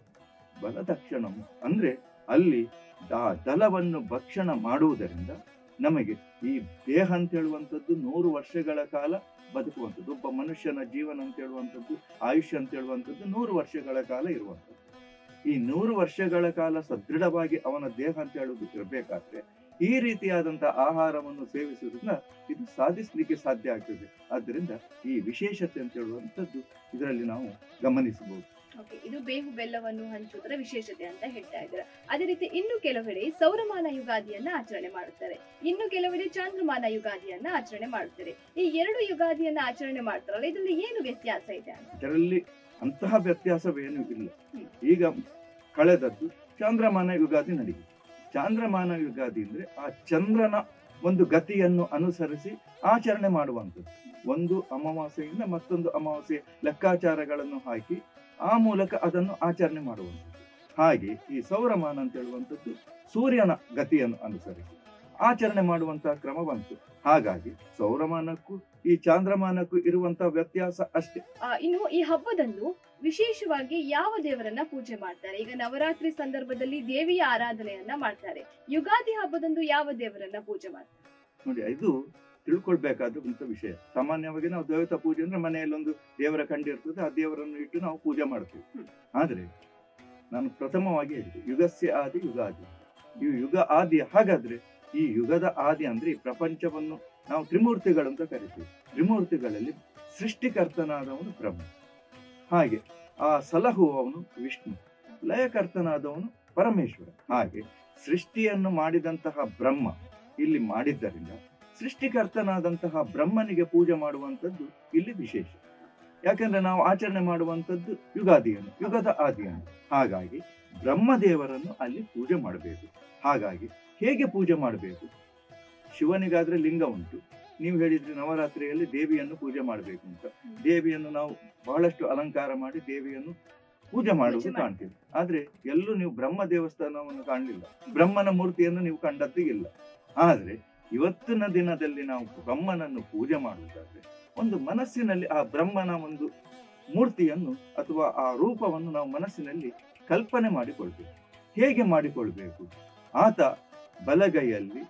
ಬಲದಕ್ಷಣಂ ಅಂದ್ರೆ ಅಲ್ಲಿ ಆ ದಲವನ್ನು ಭಕ್ಷಣ ಮಾಡುವುದರಿಂದ ನಮಗೆ ಈ ದೇಹ ಅಂತ ಹೇಳುವಂಥದ್ದು ನೂರು ವರ್ಷಗಳ ಕಾಲ ಬದುಕುವಂಥದ್ದು ಒಬ್ಬ ಮನುಷ್ಯನ ಜೀವನ ಅಂತ ಹೇಳುವಂಥದ್ದು ಆಯುಷ್ಯ ಅಂತ ಹೇಳುವಂಥದ್ದು ನೂರು ವರ್ಷಗಳ ಕಾಲ ಇರುವಂಥದ್ದು ಈ ನೂರು ವರ್ಷಗಳ ಕಾಲ ಸದೃಢವಾಗಿ ಅವನ ದೇಹ ಅಂತ ಹೇಳುವುದು ಇರಬೇಕಾದ್ರೆ ಈ ರೀತಿಯಾದಂತಹ ಆಹಾರವನ್ನು ಸೇವಿಸುವುದನ್ನ ಇದು ಸಾಧಿಸಲಿಕ್ಕೆ ಸಾಧ್ಯ ಆಗ್ತದೆ ಆದ್ದರಿಂದ ಈ ವಿಶೇಷತೆ ಅಂತ ಹೇಳುವಂಥದ್ದು ಇದರಲ್ಲಿ ನಾವು ಗಮನಿಸಬಹುದು ಓಕೆ ಇದು ಬೇವು ಬೆಲ್ಲವನ್ನು ಹಂಚುವುದರ ವಿಶೇಷತೆ ಅಂತ ಹೇಳ್ತಾ ಇದ್ದಾರೆ ಅದೇ ರೀತಿ ಇನ್ನು ಕೆಲವೆಡೆ ಸೌರಮಾನ ಯುಗಾದಿಯನ್ನ ಆಚರಣೆ ಮಾಡುತ್ತಾರೆ ಇನ್ನು ಕೆಲವೆಡೆ ಚಾಂದ್ರಮಾನ ಯುಗಾದಿಯನ್ನ ಆಚರಣೆ ಮಾಡುತ್ತಾರೆ ಈ ಎರಡು ಯುಗಾದಿಯನ್ನ ಆಚರಣೆ ಮಾಡ್ತಾರಲ್ಲ ಇದರಲ್ಲಿ ಏನು ವ್ಯತ್ಯಾಸ ಇದೆ ಅಂತ ಇದರಲ್ಲಿ ಅಂತಹ ವ್ಯತ್ಯಾಸವೇನೂ ಇಲ್ಲ ಹ್ಮ್. ಈಗ ಕಳೆದದ್ದು ಚಾಂದ್ರಮಾನ ಯುಗಾದಿ ನಡೆಯಿತು ಚಾಂದ್ರಮಾನ ಯುಗಾದಿ ಅಂದ್ರೆ ಆ ಚಂದ್ರನ ಒಂದು ಗತಿಯನ್ನು ಅನುಸರಿಸಿ ಆಚರಣೆ ಮಾಡುವಂಥದ್ದು ಒಂದು ಅಮಾವಾಸ್ಯೆಯಿಂದ ಮತ್ತೊಂದು ಅಮಾವಾಸ್ಯೆ ಲೆಕ್ಕಾಚಾರಗಳನ್ನು ಹಾಕಿ ಆ ಮೂಲಕ ಅದನ್ನು ಆಚರಣೆ ಮಾಡುವಂಥದ್ದು ಹಾಗೆ ಈ ಸೌರಮಾನ ಅಂತ ಹೇಳುವಂಥದ್ದು ಸೂರ್ಯನ ಗತಿಯನ್ನು ಅನುಸರಿಸಿ ಆಚರಣೆ ಮಾಡುವಂತಹ ಕ್ರಮ ಬಂತು ಹಾಗಾಗಿ ಸೌರಮಾನಕ್ಕೂ ಈ ಚಾಂದ್ರಮಾನಕ್ಕೂ ಇರುವಂತಹ ವ್ಯತ್ಯಾಸ ಅಷ್ಟೇ ಆ, ಇನ್ನು ಈ ಹಬ್ಬದಂದು ವಿಶೇಷವಾಗಿ ಯಾವ ದೇವರನ್ನ ಪೂಜೆ ಮಾಡ್ತಾರೆ ಈಗ ನವರಾತ್ರಿ ಸಂದರ್ಭದಲ್ಲಿ ದೇವಿಯ ಆರಾಧನೆಯನ್ನ ಮಾಡ್ತಾರೆ ಯುಗಾದಿ ಹಬ್ಬದಂದು ಯಾವ ದೇವರನ್ನ ಪೂಜೆ ಮಾಡ್ತಾರೆ ನೋಡಿ ಇದು ತಿಳ್ಕೊಳ್ಬೇಕಾದ ಒಂದು ವಿಷಯ ಸಾಮಾನ್ಯವಾಗಿ ನಾವು ದೇವತಾ ಪೂಜೆ ಅಂದ್ರೆ ಮನೆಯಲ್ಲಿ ಒಂದು ದೇವರ ಕಂಡಿರ್ತದೆ ಆ ದೇವರನ್ನು ಇಟ್ಟು ನಾವು ಪೂಜೆ ಮಾಡ್ತೀವಿ ಹ್ಮ್. ಆದ್ರೆ ನಾನು ಪ್ರಥಮವಾಗಿ ಹೇಳಿದೆ ಯುಗಸ್ಯ ಆದಿ ಯುಗಾದಿ ಈ ಯುಗ ಆದಿ ಹಾಗಾದ್ರೆ ಈ ಯುಗದ ಆದಿ ಅಂದ್ರೆ ಈ ಪ್ರಪಂಚವನ್ನು ನಾವು ತ್ರಿಮೂರ್ತಿಗಳಂತ ಕರಿತೀವಿ ತ್ರಿಮೂರ್ತಿಗಳಲ್ಲಿ ಸೃಷ್ಟಿಕರ್ತನಾದವನು ಬ್ರಹ್ಮ ಹಾಗೆ ಆ ಸಲಹುವವನು ವಿಷ್ಣು ಲಯಕರ್ತನಾದವನು ಪರಮೇಶ್ವರ ಹಾಗೆ ಸೃಷ್ಟಿಯನ್ನು ಮಾಡಿದಂತಹ ಬ್ರಹ್ಮ ಇಲ್ಲಿ ಮಾಡಿದ್ದರಿಂದ ಸೃಷ್ಟಿಕರ್ತನಾದಂತಹ ಬ್ರಹ್ಮನಿಗೆ ಪೂಜೆ ಮಾಡುವಂಥದ್ದು ಇಲ್ಲಿ ವಿಶೇಷ ಯಾಕಂದ್ರೆ ನಾವು ಆಚರಣೆ ಮಾಡುವಂಥದ್ದು ಯುಗಾದಿಯನ್ನು ಯುಗದ ಆದಿಯನ್ನು ಹಾಗಾಗಿ ಬ್ರಹ್ಮದೇವರನ್ನು ಅಲ್ಲಿ ಪೂಜೆ ಮಾಡಬೇಕು ಹಾಗಾಗಿ ಹೇಗೆ ಪೂಜೆ ಮಾಡಬೇಕು ಶಿವನಿಗಾದ್ರೆ ಲಿಂಗ ಉಂಟು ನೀವು ಹೇಳಿದ್ರಿ ನವರಾತ್ರಿಯಲ್ಲಿ ದೇವಿಯನ್ನು ಪೂಜೆ ಮಾಡಬೇಕು ಅಂತ ದೇವಿಯನ್ನು ನಾವು ಬಹಳಷ್ಟು ಅಲಂಕಾರ ಮಾಡಿ ದೇವಿಯನ್ನು ಪೂಜೆ ಮಾಡುವುದು ಪೂಜೆ ಮಾಡಿ- ಕಾಣ್ತೀವಿ ಆದ್ರೆ ಎಲ್ಲೂ ನೀವು ಬ್ರಹ್ಮ ದೇವಸ್ಥಾನವನ್ನು ಕಾಣಲಿಲ್ಲ ಬ್ರಹ್ಮನ ಮೂರ್ತಿಯನ್ನು ನೀವು ಕಂಡದ್ದು ಇಲ್ಲ ಆದ್ರೆ ಇವತ್ತಿನ ದಿನದಲ್ಲಿ ನಾವು ಬ್ರಹ್ಮನನ್ನು ಪೂಜೆ ಮಾಡುವುದಾದ್ರೆ ಒಂದು ಮನಸ್ಸಿನಲ್ಲಿ ಆ ಬ್ರಹ್ಮನ ಒಂದು ಮೂರ್ತಿಯನ್ನು ಅಥವಾ ಆ ರೂಪವನ್ನು ನಾವು ಮನಸ್ಸಿನಲ್ಲಿ ಕಲ್ಪನೆ ಮಾಡಿಕೊಳ್ಬೇಕು ಹೇಗೆ ಮಾಡಿಕೊಳ್ಬೇಕು ಆತ ಬಲಗೈಯಲ್ಲಿ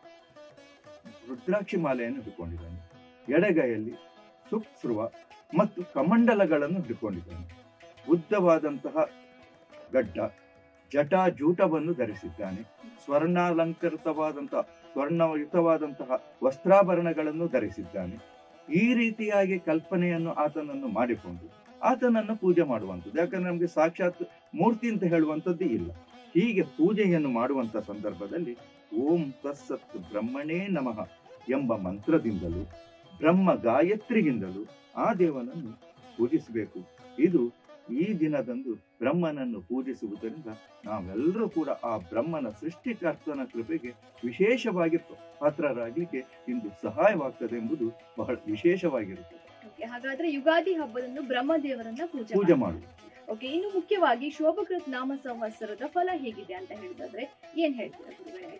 ರುದ್ರಾಕ್ಷಿ ಮಾಲೆಯನ್ನು ಹಿಡ್ಕೊಂಡಿದ್ದಾನೆ ಎಡಗೈಯಲ್ಲಿ ಸುಕ್ಸ್ರುವ ಮತ್ತು ಕಮಂಡಲಗಳನ್ನು ಹಿಡ್ಕೊಂಡಿದ್ದಾನೆ ಉದ್ದವಾದಂತಹ ಗಡ್ಡ ಜಟಾಜೂಟವನ್ನು ಧರಿಸಿದ್ದಾನೆ ಸ್ವರ್ಣಾಲಂಕೃತವಾದಂತಹ ಸ್ವರ್ಣಯುತವಾದಂತಹ ವಸ್ತ್ರಾಭರಣಗಳನ್ನು ಧರಿಸಿದ್ದಾನೆ ಈ ರೀತಿಯಾಗಿ ಕಲ್ಪನೆಯನ್ನು ಆತನನ್ನು ಮಾಡಿಕೊಂಡು ಆತನನ್ನು ಪೂಜೆ ಮಾಡುವಂಥದ್ದು ಯಾಕಂದ್ರೆ ನಮಗೆ ಸಾಕ್ಷಾತ್ ಮೂರ್ತಿ ಅಂತ ಹೇಳುವಂಥದ್ದು ಇಲ್ಲ ಹೀಗೆ ಪೂಜೆಯನ್ನು ಮಾಡುವಂತ ಸಂದರ್ಭದಲ್ಲಿ ಓಂ ತತ್ಸತ್ ಬ್ರಹ್ಮಣೇ ನಮಃ ಎಂಬ ಮಂತ್ರದಿಂದಲೂ ಬ್ರಹ್ಮ ಗಾಯತ್ರಿಗಿಂದಲೂ ಆ ದೇವನನ್ನು ಪೂಜಿಸಬೇಕು ಇದು ಈ ದಿನದಂದು ಬ್ರಹ್ಮನನ್ನು ಪೂಜಿಸುವುದರಿಂದ ನಾವೆಲ್ಲರೂ ಕೂಡ ಆ ಬ್ರಹ್ಮನ ಸೃಷ್ಟಿಕರ್ತನ ಕೃಪೆಗೆ ವಿಶೇಷವಾಗಿ ಪಾತ್ರರಾಗಲಿಕ್ಕೆ ಇಂದು ಸಹಾಯವಾಗ್ತದೆ ಎಂಬುದು ಬಹಳ ವಿಶೇಷವಾಗಿರುತ್ತದೆ Okay, ಹಾಗಾದ್ರೆ ಯುಗಾದಿ ಹಬ್ಬದಂದು ಬ್ರಹ್ಮದೇವರನ್ನ ಪೂಜೆ ಪೂಜೆ ಮಾಡ್ತಾರೆ. ಮಾಡುವುದು ಓಕೆ ಇನ್ನು ಮುಖ್ಯವಾಗಿ ಶೋಭಕೃತ್ ನಾಮ ಸಂವತ್ಸರದ ಫಲ ಹೇಗಿದೆ ಅಂತ ಹೇಳಿದ್ರೆ ಏನ್ ಹೇಳ್ತೀರಾ ಗುರುಗಳೇ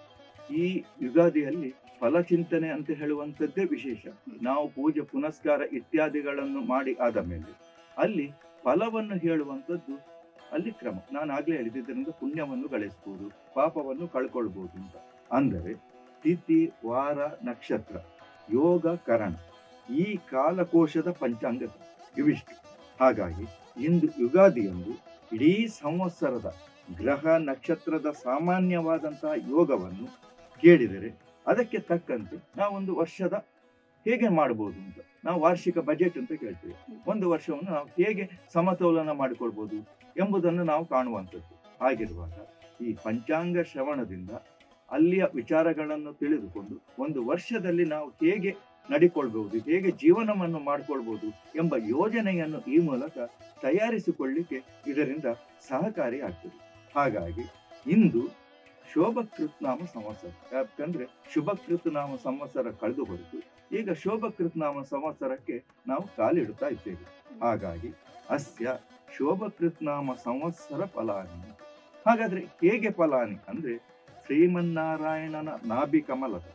ಈ ಯುಗಾದಿಯಲ್ಲಿ ಫಲಚಿಂತನೆ ಅಂತ ಹೇಳುವಂಥದ್ದೇ ವಿಶೇಷ ನಾವು ಪೂಜೆ ಪುನಸ್ಕಾರ ಇತ್ಯಾದಿಗಳನ್ನು ಮಾಡಿ ಆದ ಮೇಲೆ ಅಲ್ಲಿ ಫಲವನ್ನು ಹೇಳುವಂಥದ್ದು ಅಲ್ಲಿ ಕ್ರಮ ನಾನು ಆಗ್ಲೇ ಹೇಳಿದ್ದರಿಂದ ಪುಣ್ಯವನ್ನು ಗಳಿಸಬಹುದು ಪಾಪವನ್ನು ಕಳ್ಕೊಳ್ಬಹುದು ಅಂತ ಅಂದರೆ ತಿಥಿ ವಾರ ನಕ್ಷತ್ರ ಯೋಗ ಕರಣ ಈ ಕಾಲಕೋಶದ ಪಂಚಾಂಗ ಇವಿಷ್ಟು ಹಾಗಾಗಿ ಇಂದು ಯುಗಾದಿಯಂದು ಇಡೀ ಸಂವತ್ಸರದ ಗ್ರಹ ನಕ್ಷತ್ರದ ಸಾಮಾನ್ಯವಾದಂತಹ ಯೋಗವನ್ನು ಕೇಳಿದರೆ ಅದಕ್ಕೆ ತಕ್ಕಂತೆ ನಾವೊಂದು ವರ್ಷದ ಹೇಗೆ ಮಾಡಬಹುದು ಅಂತ ನಾವು ವಾರ್ಷಿಕ ಬಜೆಟ್ ಅಂತ ಕೇಳ್ತೇವೆ ಒಂದು ವರ್ಷವನ್ನು ನಾವು ಹೇಗೆ ಸಮತೋಲನ ಮಾಡಿಕೊಳ್ಬಹುದು ಎಂಬುದನ್ನು ನಾವು ಕಾಣುವಂಥದ್ದು ಹಾಗಿರುವಾಗ ಈ ಪಂಚಾಂಗ ಶ್ರವಣದಿಂದ ಅಲ್ಲಿಯ ವಿಚಾರಗಳನ್ನು ತಿಳಿದುಕೊಂಡು ಒಂದು ವರ್ಷದಲ್ಲಿ ನಾವು ಹೇಗೆ ನಡಿಕೊಳ್ಬಹುದು ಹೇಗೆ ಜೀವನವನ್ನು ಮಾಡಿಕೊಳ್ಬಹುದು ಎಂಬ ಯೋಜನೆಯನ್ನು ಈ ಮೂಲಕ ತಯಾರಿಸಿಕೊಳ್ಳಿಕ್ಕೆ ಇದರಿಂದ ಸಹಕಾರಿ ಆಗ್ತದೆ ಹಾಗಾಗಿ ಇಂದು ಶೋಭಕೃತ್ ನಾಮ ಸಂವತ್ಸರ ಯಾಕಂದ್ರೆ ಶುಭಕೃತ್ ನಾಮ ಸಂವತ್ಸರ ಕಳೆದು ಹೊರತು ಈಗ ಶೋಭಕೃತ್ ನಾಮ ಸಂವತ್ಸರಕ್ಕೆ ನಾವು ಕಾಲಿಡುತ್ತಾ ಇದ್ದೇವೆ ಹಾಗಾಗಿ ಅಸ್ಯ ಶೋಭಕೃತ್ ನಾಮ ಸಂವತ್ಸರ ಫಲಾನಿ ಹಾಗಾದ್ರೆ ಹೇಗೆ ಫಲಾನಿ ಅಂದ್ರೆ ಶ್ರೀಮನ್ನಾರಾಯಣನ ನಾಭಿ ಕಮಲದ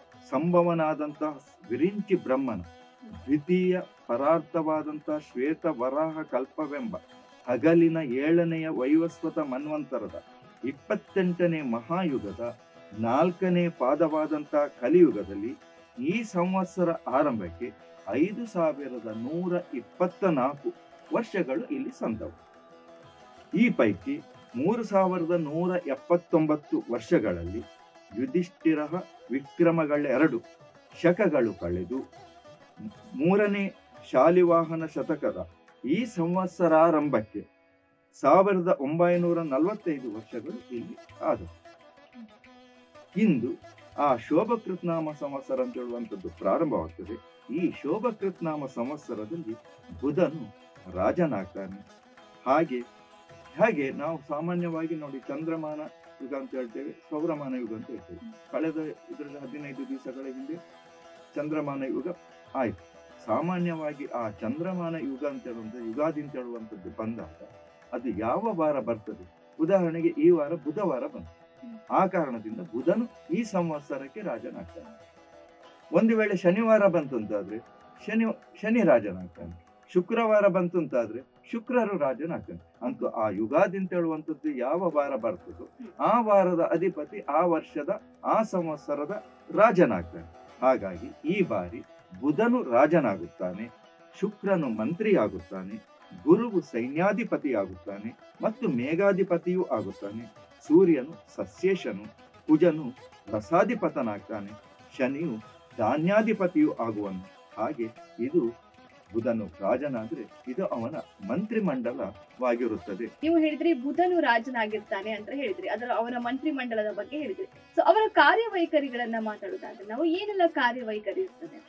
ಸಂಭವನಾದಂತಹ ವಿರಿಂಚಿ ಬ್ರಹ್ಮನ ದ್ವಿತೀಯ ಪರಾರ್ಥವಾದಂತಹ ಶ್ವೇತ ವರಾಹ ಕಲ್ಪವೆಂಬ ಹಗಲಿನ ಏಳನೆಯ ವೈವಸ್ವತ ಮನ್ವಂತರದ ಇಪ್ಪತ್ತೆಂಟನೇ ಮಹಾಯುಗದ ನಾಲ್ಕನೇ ಪಾದವಾದಂತಹ ಕಲಿಯುಗದಲ್ಲಿ ಈ ಸಂವತ್ಸರ ಆರಂಭಕ್ಕೆ ಐದು ಸಾವಿರದ ನೂರ ಇಪ್ಪತ್ತ ನಾಲ್ಕು ವರ್ಷಗಳು ಇಲ್ಲಿ ಸಂದವು ಈ ಪೈಕಿ ಮೂರು ಸಾವಿರದ ನೂರ ಎಪ್ಪತ್ತೊಂಬತ್ತು ವರ್ಷಗಳಲ್ಲಿ ಯುಧಿಷ್ಠಿರ ವಿಕ್ರಮಗಳೆರಡು ಶಕಗಳು ಕಳೆದು ಮೂರನೇ ಶಾಲಿವಾಹನ ಶತಕದ ಈ ಸಂವತ್ಸರಾರಂಭಕ್ಕೆ ಸಾವಿರದ ಒಂಬೈನೂರ ನಲವತ್ತೈದು ವರ್ಷಗಳು ಇಲ್ಲಿ ಆದವು ಇಂದು ಆ ಶೋಭಕೃತ್ನಾಮ ಸಂವತ್ಸರ ಅಂತ ಹೇಳುವಂಥದ್ದು ಪ್ರಾರಂಭವಾಗ್ತದೆ ಈ ಶೋಭಕೃತ್ನಾಮ ಸಂವತ್ಸರದಲ್ಲಿ ಬುಧನು ರಾಜನಾಗ್ತಾನೆ ಹಾಗೆ ಹಾಗೆ ನಾವು ಸಾಮಾನ್ಯವಾಗಿ ನೋಡಿ ಚಂದ್ರಮಾನ ಯುಗ ಅಂತ ಹೇಳ್ತೇವೆ ಸೌರಮಾನ ಯುಗ ಅಂತ ಹೇಳ್ತೇವೆ ಕಳೆದ ಇದರಲ್ಲಿ ಹದಿನೈದು ದಿವಸಗಳ ಹಿಂದೆ ಚಂದ್ರಮಾನ ಯುಗ ಆಯ್ತು ಸಾಮಾನ್ಯವಾಗಿ ಆ ಚಂದ್ರಮಾನ ಯುಗ ಅಂತ ಹೇಳುವಂತ ಯುಗಾದಿ ಅಂತ ಹೇಳುವಂಥದ್ದು ಬಂದಾಗ ಅದು ಯಾವ ವಾರ ಬರ್ತದೆ ಉದಾಹರಣೆಗೆ ಈ ವಾರ ಬುಧವಾರ ಬಂತು ಆ ಕಾರಣದಿಂದ ಬುಧನು ಈ ಸಂವತ್ಸರಕ್ಕೆ ರಾಜನಾಗ್ತಾನೆ ಒಂದು ವೇಳೆ ಶನಿವಾರ ಬಂತು ಅಂತಾದ್ರೆ ಶನಿ ಶನಿ ರಾಜನಾಗ್ತಾನೆ ಶುಕ್ರವಾರ ಬಂತು ಅಂತಾದ್ರೆ ಶುಕ್ರರು ರಾಜನಾಗ್ತಾನೆ ಅಂತೂ ಆ ಯುಗಾದಿ ಅಂತ ಹೇಳುವಂಥದ್ದು ಯಾವ ವಾರ ಬರ್ತದೋ ಆ ವಾರದ ಅಧಿಪತಿ ಆ ವರ್ಷದ ಆ ಸಂವತ್ಸರದ ರಾಜನಾಗ್ತಾನೆ ಹಾಗಾಗಿ ಈ ಬಾರಿ ಬುಧನು ರಾಜನಾಗುತ್ತಾನೆ ಶುಕ್ರನು ಮಂತ್ರಿಯಾಗುತ್ತಾನೆ ಗುರುವು ಸೈನ್ಯಾಧಿಪತಿಯಾಗುತ್ತಾನೆ ಮತ್ತು ಮೇಘಾಧಿಪತಿಯೂ ಆಗುತ್ತಾನೆ ಸೂರ್ಯನು ಸಸ್ಯೇಶನು ಕುಜನು ರಸಾಧಿಪತನಾಗ್ತಾನೆ ಶನಿಯು ಧಾನ್ಯಾಧಿಪತಿಯೂ ಆಗುವನು ಹಾಗೆ ಇದು ಬುಧನು ರಾಜನಾದ್ರೆ ಇದು ಅವನ ಮಂತ್ರಿಮಂಡಲವಾಗಿರುತ್ತದೆ ನೀವು ಹೇಳಿದ್ರಿ ಬುಧನು ರಾಜನಾಗಿರ್ತಾನೆ ಅಂತ ಹೇಳಿದ್ರಿ ಅದರ ಅವರ ಮಂತ್ರಿ ಮಂಡಲದ ಬಗ್ಗೆ ಹೇಳಿದ್ರಿ ಸೊ ಅವರ ಕಾರ್ಯವೈಖರಿಗಳನ್ನ ಮಾತಾಡೋದಾದ್ರೆ ನಾವು ಏನೆಲ್ಲ ಕಾರ್ಯವೈಖರಿ ಇರ್ತದೆ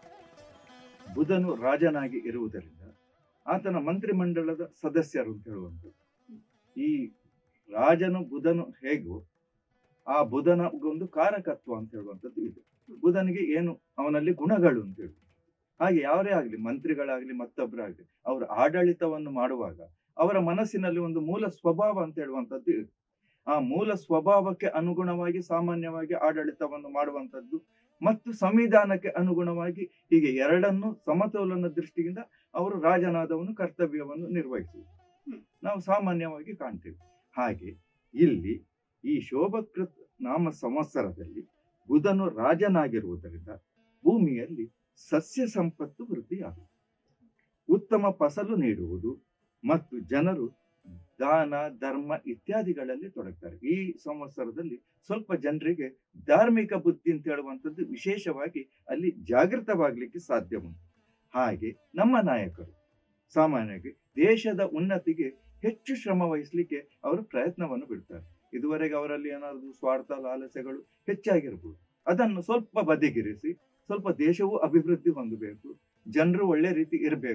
ಬುಧನು ರಾಜನಾಗಿ ಇರುವುದರಿಂದ ಆತನ ಮಂತ್ರಿಮಂಡಲದ ಸದಸ್ಯರು ಅಂತ ಹೇಳುವಂಥದ್ದು ಈ ರಾಜನು ಬುಧನು ಹೇಗೋ ಆ ಬುಧನ ಒಂದು ಕಾರಕತ್ವ ಅಂತ ಹೇಳುವಂಥದ್ದು ಇದೆ ಬುಧನಿಗೆ ಏನು ಅವನಲ್ಲಿ ಗುಣಗಳು ಅಂತ ಹೇಳಿ ಹಾಗೆ ಯಾರೇ ಆಗ್ಲಿ ಮಂತ್ರಿಗಳಾಗ್ಲಿ ಮತ್ತೊಬ್ಬರಾಗ್ಲಿ ಅವರ ಆಡಳಿತವನ್ನು ಮಾಡುವಾಗ ಅವರ ಮನಸ್ಸಿನಲ್ಲಿ ಒಂದು ಮೂಲ ಸ್ವಭಾವ ಅಂತ ಹೇಳುವಂಥದ್ದು ಇದೆ ಆ ಮೂಲ ಸ್ವಭಾವಕ್ಕೆ ಅನುಗುಣವಾಗಿ ಸಾಮಾನ್ಯವಾಗಿ ಆಡಳಿತವನ್ನು ಮಾಡುವಂಥದ್ದು ಮತ್ತು ಸಂವಿಧಾನಕ್ಕೆ ಅನುಗುಣವಾಗಿ ಹೀಗೆ ಎರಡನ್ನು ಸಮತೋಲನ ದೃಷ್ಟಿಯಿಂದ ಅವರು ರಾಜನಾದವನು ಕರ್ತವ್ಯವನ್ನು ನಿರ್ವಹಿಸುವುದು ಹ್ಮ್. ನಾವು ಸಾಮಾನ್ಯವಾಗಿ ಕಾಣ್ತೇವೆ ಹಾಗೆ ಇಲ್ಲಿ ಈ ಶೋಭಕೃತ್ ನಾಮ ಸಂವತ್ಸರದಲ್ಲಿ ಬುಧನು ರಾಜನಾಗಿರುವುದರಿಂದ ಭೂಮಿಯಲ್ಲಿ ಸಸ್ಯ ಸಂಪತ್ತು ವೃದ್ಧಿಯಾಗುವುದು ಉತ್ತಮ ಫಸಲು ನೀಡುವುದು ಮತ್ತು ಜನರು ದಾನ ಧರ್ಮ ಇತ್ಯಾದಿಗಳಲ್ಲಿ ತೊಡಗ್ತಾರೆ ಈ ಸಂವತ್ಸರದಲ್ಲಿ ಸ್ವಲ್ಪ ಜನರಿಗೆ ಧಾರ್ಮಿಕ ಬುದ್ಧಿ ಅಂತ ಹೇಳುವಂಥದ್ದು ವಿಶೇಷವಾಗಿ ಅಲ್ಲಿ ಜಾಗೃತವಾಗ್ಲಿಕ್ಕೆ ಸಾಧ್ಯ ಉಂಟು ಹಾಗೆ ನಮ್ಮ ನಾಯಕರು ಸಾಮಾನ್ಯವಾಗಿ ದೇಶದ ಉನ್ನತಿಗೆ ಹೆಚ್ಚು ಶ್ರಮ ವಹಿಸಲಿಕ್ಕೆ ಅವರು ಪ್ರಯತ್ನವನ್ನು ಬಿಡ್ತಾರೆ ಇದುವರೆಗೆ ಅವರಲ್ಲಿ ಏನಾದರೂ ಸ್ವಾರ್ಥ ಲಾಲಸೆಗಳು ಹೆಚ್ಚಾಗಿರ್ಬೋದು ಅದನ್ನು ಸ್ವಲ್ಪ ಬದಿಗಿರಿಸಿ ಸ್ವಲ್ಪ ದೇಶವು ಅಭಿವೃದ್ಧಿ ಹೊಂದಬೇಕು ಜನರು ಒಳ್ಳೆ ರೀತಿ ಇರಬೇಕು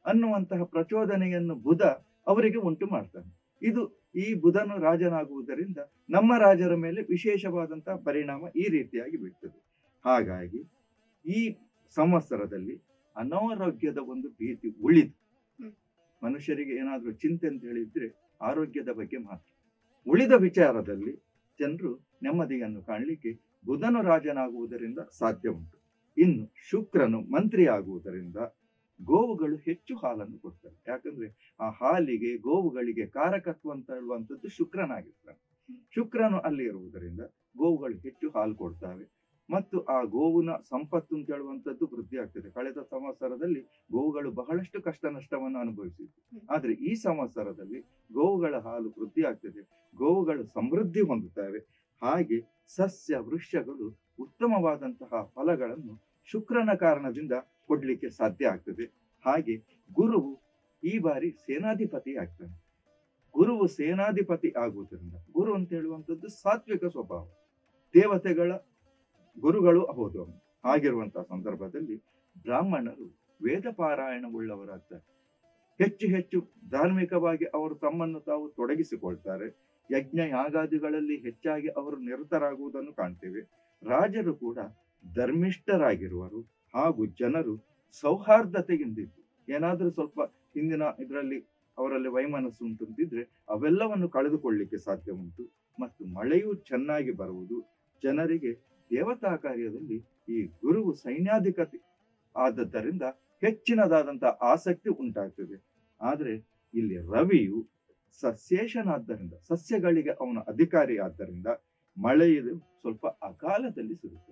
ಅನ್ನುವಂತಹ ಪ್ರಚೋದನೆಯನ್ನು ಬುಧ ಅವರಿಗೆ ಉಂಟು ಮಾಡ್ತಾನೆ ಇದು ಈ ಬುಧನು ರಾಜನಾಗುವುದರಿಂದ ನಮ್ಮ ರಾಜರ ಮೇಲೆ ವಿಶೇಷವಾದಂತಹ ಪರಿಣಾಮ ಈ ರೀತಿಯಾಗಿ ಬೀಳ್ತದೆ ಹಾಗಾಗಿ ಈ ಸಂವತ್ಸರದಲ್ಲಿ ಅನಾರೋಗ್ಯದ ಒಂದು ಭೀತಿ ಉಳಿದು ಹ್ಮ್. ಮನುಷ್ಯರಿಗೆ ಏನಾದ್ರೂ ಚಿಂತೆ ಅಂತ ಹೇಳಿದ್ರೆ ಆರೋಗ್ಯದ ಬಗ್ಗೆ ಮಾತ್ರ ಉಳಿದ ವಿಚಾರದಲ್ಲಿ ಜನರು ನೆಮ್ಮದಿಯನ್ನು ಕಾಣಲಿಕ್ಕೆ ಬುಧನು ರಾಜನಾಗುವುದರಿಂದ ಸಾಧ್ಯ ಉಂಟು ಇನ್ನು ಶುಕ್ರನು ಮಂತ್ರಿ ಆಗುವುದರಿಂದ ಗೋವುಗಳು ಹೆಚ್ಚು ಹಾಲನ್ನು ಕೊಡ್ತಾರೆ ಯಾಕಂದ್ರೆ ಆ ಹಾಲಿಗೆ ಗೋವುಗಳಿಗೆ ಕಾರಕತ್ವ ಅಂತ ಹೇಳುವಂಥದ್ದು ಶುಕ್ರನಾಗಿರ್ತಾನೆ ಶುಕ್ರನು ಅಲ್ಲಿ ಇರುವುದರಿಂದ ಗೋವುಗಳು ಹೆಚ್ಚು ಹಾಲು ಕೊಡ್ತವೆ ಮತ್ತು ಆ ಗೋವಿನ ಸಂಪತ್ತು ಅಂತ ಹೇಳುವಂಥದ್ದು ವೃದ್ಧಿ ಆಗ್ತದೆ ಕಳೆದ ಸಂವತ್ಸರದಲ್ಲಿ ಗೋವುಗಳು ಬಹಳಷ್ಟು ಕಷ್ಟ ನಷ್ಟವನ್ನು ಅನುಭವಿಸಿದ್ವು ಆದ್ರೆ ಈ ಸಂವತ್ಸರದಲ್ಲಿ ಗೋವುಗಳ ಹಾಲು ವೃದ್ಧಿ ಆಗ್ತದೆ ಗೋವುಗಳು ಸಮೃದ್ಧಿ ಹೊಂದುತ್ತವೆ ಹಾಗೆ ಸಸ್ಯ ವೃಕ್ಷಗಳು ಉತ್ತಮವಾದಂತಹ ಫಲಗಳನ್ನು ಶುಕ್ರನ ಕಾರಣದಿಂದ ಕೊಡ್ಲಿಕ್ಕೆ ಸಾಧ್ಯ ಆಗ್ತದೆ ಹಾಗೆ ಗುರುವು ಈ ಬಾರಿ ಸೇನಾಧಿಪತಿ ಆಗ್ತಾನೆ ಗುರುವು ಸೇನಾಧಿಪತಿ ಆಗುವುದರಿಂದ ಗುರು ಅಂತ ಹೇಳುವಂಥದ್ದು ಸಾತ್ವಿಕ ಸ್ವಭಾವ ದೇವತೆಗಳ ಗುರುಗಳು ಹೌದು ಅವನು ಹಾಗಿರುವಂತಹ ಸಂದರ್ಭದಲ್ಲಿ ಬ್ರಾಹ್ಮಣರು ವೇದ ಪಾರಾಯಣವುಳ್ಳವರಾಗ್ತಾರೆ ಹೆಚ್ಚು ಹೆಚ್ಚು ಧಾರ್ಮಿಕವಾಗಿ ಅವರು ತಮ್ಮನ್ನು ತಾವು ತೊಡಗಿಸಿಕೊಳ್ತಾರೆ ಯಜ್ಞ ಯಾಗಾದಿಗಳಲ್ಲಿ ಹೆಚ್ಚಾಗಿ ಅವರು ನಿರತರಾಗುವುದನ್ನು ಕಾಣ್ತೇವೆ ರಾಜರು ಕೂಡ ಧರ್ಮಿಷ್ಠರಾಗಿರುವರು ಹಾಗೂ ಜನರು ಸೌಹಾರ್ದತೆಯಿಂದಿದ್ದು ಏನಾದ್ರೂ ಸ್ವಲ್ಪ ಹಿಂದಿನ ಇದರಲ್ಲಿ ಅವರಲ್ಲಿ ವೈಮನಸ್ಸು ಉಂಟು ಅಂತಿದ್ರೆ ಅವೆಲ್ಲವನ್ನು ಕಳೆದುಕೊಳ್ಳಿಕ್ಕೆ ಸಾಧ್ಯ ಉಂಟು ಮತ್ತು ಮಳೆಯೂ ಚೆನ್ನಾಗಿ ಬರುವುದು ಜನರಿಗೆ ದೇವತಾ ಕಾರ್ಯದಲ್ಲಿ ಈ ಗುರುವು ಸೈನ್ಯಾಧಿಪತಿ ಆದದ್ದರಿಂದ ಹೆಚ್ಚಿನದಾದಂತಹ ಆಸಕ್ತಿ ಉಂಟಾಗ್ತದೆ ಆದ್ರೆ ಇಲ್ಲಿ ರವಿಯು ಸಸ್ಯೇಶನಾದ್ದರಿಂದ ಸಸ್ಯಗಳಿಗೆ ಅವನ ಅಧಿಕಾರಿ ಆದ್ದರಿಂದ ಮಳೆಯದು ಸ್ವಲ್ಪ ಅಕಾಲದಲ್ಲಿ ಸುರುತ್ತದೆ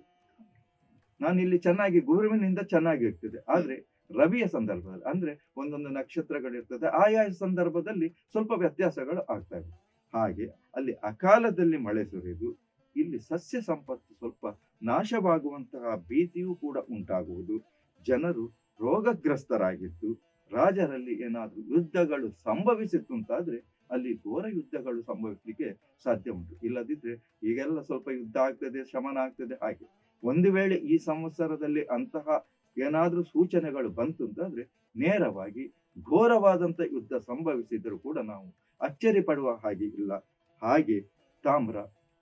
ನಾನು ಇಲ್ಲಿ ಚೆನ್ನಾಗಿ ಗುರುವಿನಿಂದ ಚೆನ್ನಾಗಿ ಇರ್ತದೆ ಆದ್ರೆ ರವಿಯ ಸಂದರ್ಭದಲ್ಲಿ ಅಂದ್ರೆ ಒಂದೊಂದು ನಕ್ಷತ್ರಗಳಿರ್ತದೆ ಆಯಾ ಸಂದರ್ಭದಲ್ಲಿ ಸ್ವಲ್ಪ ವ್ಯತ್ಯಾಸಗಳು ಆಗ್ತವೆ ಹಾಗೆ ಅಲ್ಲಿ ಅಕಾಲದಲ್ಲಿ ಮಳೆ ಸುರಿದು ಇಲ್ಲಿ ಸಸ್ಯ ಸಂಪತ್ತು ಸ್ವಲ್ಪ ನಾಶವಾಗುವಂತಹ ಭೀತಿಯೂ ಕೂಡ ಉಂಟಾಗುವುದು ಜನರು ರೋಗಗ್ರಸ್ತರಾಗಿದ್ದು ರಾಜರಲ್ಲಿ ಏನಾದ್ರೂ ಯುದ್ಧಗಳು ಸಂಭವಿಸಿತ್ತು ಅಂತಾದ್ರೆ ಅಲ್ಲಿ ಘೋರ ಯುದ್ಧಗಳು ಸಂಭವಿಸಲಿಕ್ಕೆ ಸಾಧ್ಯ ಉಂಟು ಇಲ್ಲದಿದ್ರೆ ಈಗೆಲ್ಲ ಸ್ವಲ್ಪ ಯುದ್ಧ ಆಗ್ತದೆ ಶಮನ ಆಗ್ತದೆ ಹಾಗೆ ಒಂದು ವೇಳೆ ಈ ಸಂವತ್ಸರದಲ್ಲಿ ಅಂತಹ ಏನಾದ್ರೂ ಸೂಚನೆಗಳು ಬಂತು ಅಂತಂದ್ರೆ ನೇರವಾಗಿ ಘೋರವಾದಂತ ಯುದ್ಧ ಸಂಭವಿಸಿದರೂ ಕೂಡ ನಾವು ಅಚ್ಚರಿ ಪಡುವ ಹಾಗೆ ಇಲ್ಲ ಹಾಗೆ ತಾಮ್ರ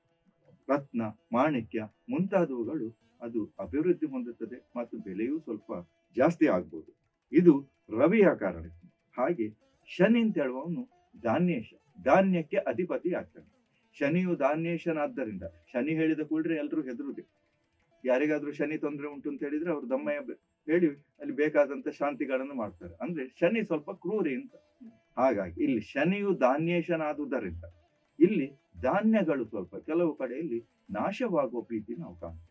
ರತ್ನ ಮಾಣಿಕ್ಯ ಮುಂತಾದವುಗಳು ಅದು ಅಭಿವೃದ್ಧಿ ಹೊಂದುತ್ತದೆ ಮತ್ತು ಬೆಲೆಯೂ ಸ್ವಲ್ಪ ಜಾಸ್ತಿ ಆಗ್ಬೋದು ಇದು ರವಿಯ ಕಾರಣ ಹಾಗೆ ಶನಿ ಅಂತ ಹೇಳುವವನು ಧಾನ್ಯೇಶ ಧಾನ್ಯಕ್ಕೆ ಅಧಿಪತಿ ಆಗ್ತಾನೆ ಶನಿಯು ಧಾನ್ಯೇಶನಾದ್ದರಿಂದ ಶನಿ ಹೇಳಿದ ಕೂಡ್ರೆ ಎಲ್ಲರೂ ಹೆದರುದೆ ಯಾರಿಗಾದ್ರೂ ಶನಿ ತೊಂದರೆ ಉಂಟು ಅಂತ ಹೇಳಿದ್ರೆ ಅವ್ರು ದಮ್ಮಯ್ಯ ಬೆ- ಹೇಳಿ ಅಲ್ಲಿ ಬೇಕಾದಂತ ಶಾಂತಿಗಳನ್ನು ಮಾಡ್ತಾರೆ ಅಂದ್ರೆ ಶನಿ ಸ್ವಲ್ಪ ಕ್ರೂರಿ ಅಂತ ಹಾಗಾಗಿ ಇಲ್ಲಿ ಶನಿಯು ಧಾನ್ಯೇಶನಾದುದರಿಂದ ಇಲ್ಲಿ ಧಾನ್ಯಗಳು ಸ್ವಲ್ಪ ಕೆಲವು ಕಡೆಯಲ್ಲಿ ನಾಶವಾಗುವ ಪ್ರೀತಿ ನಾವು ಕಾಣ್ತೇವೆ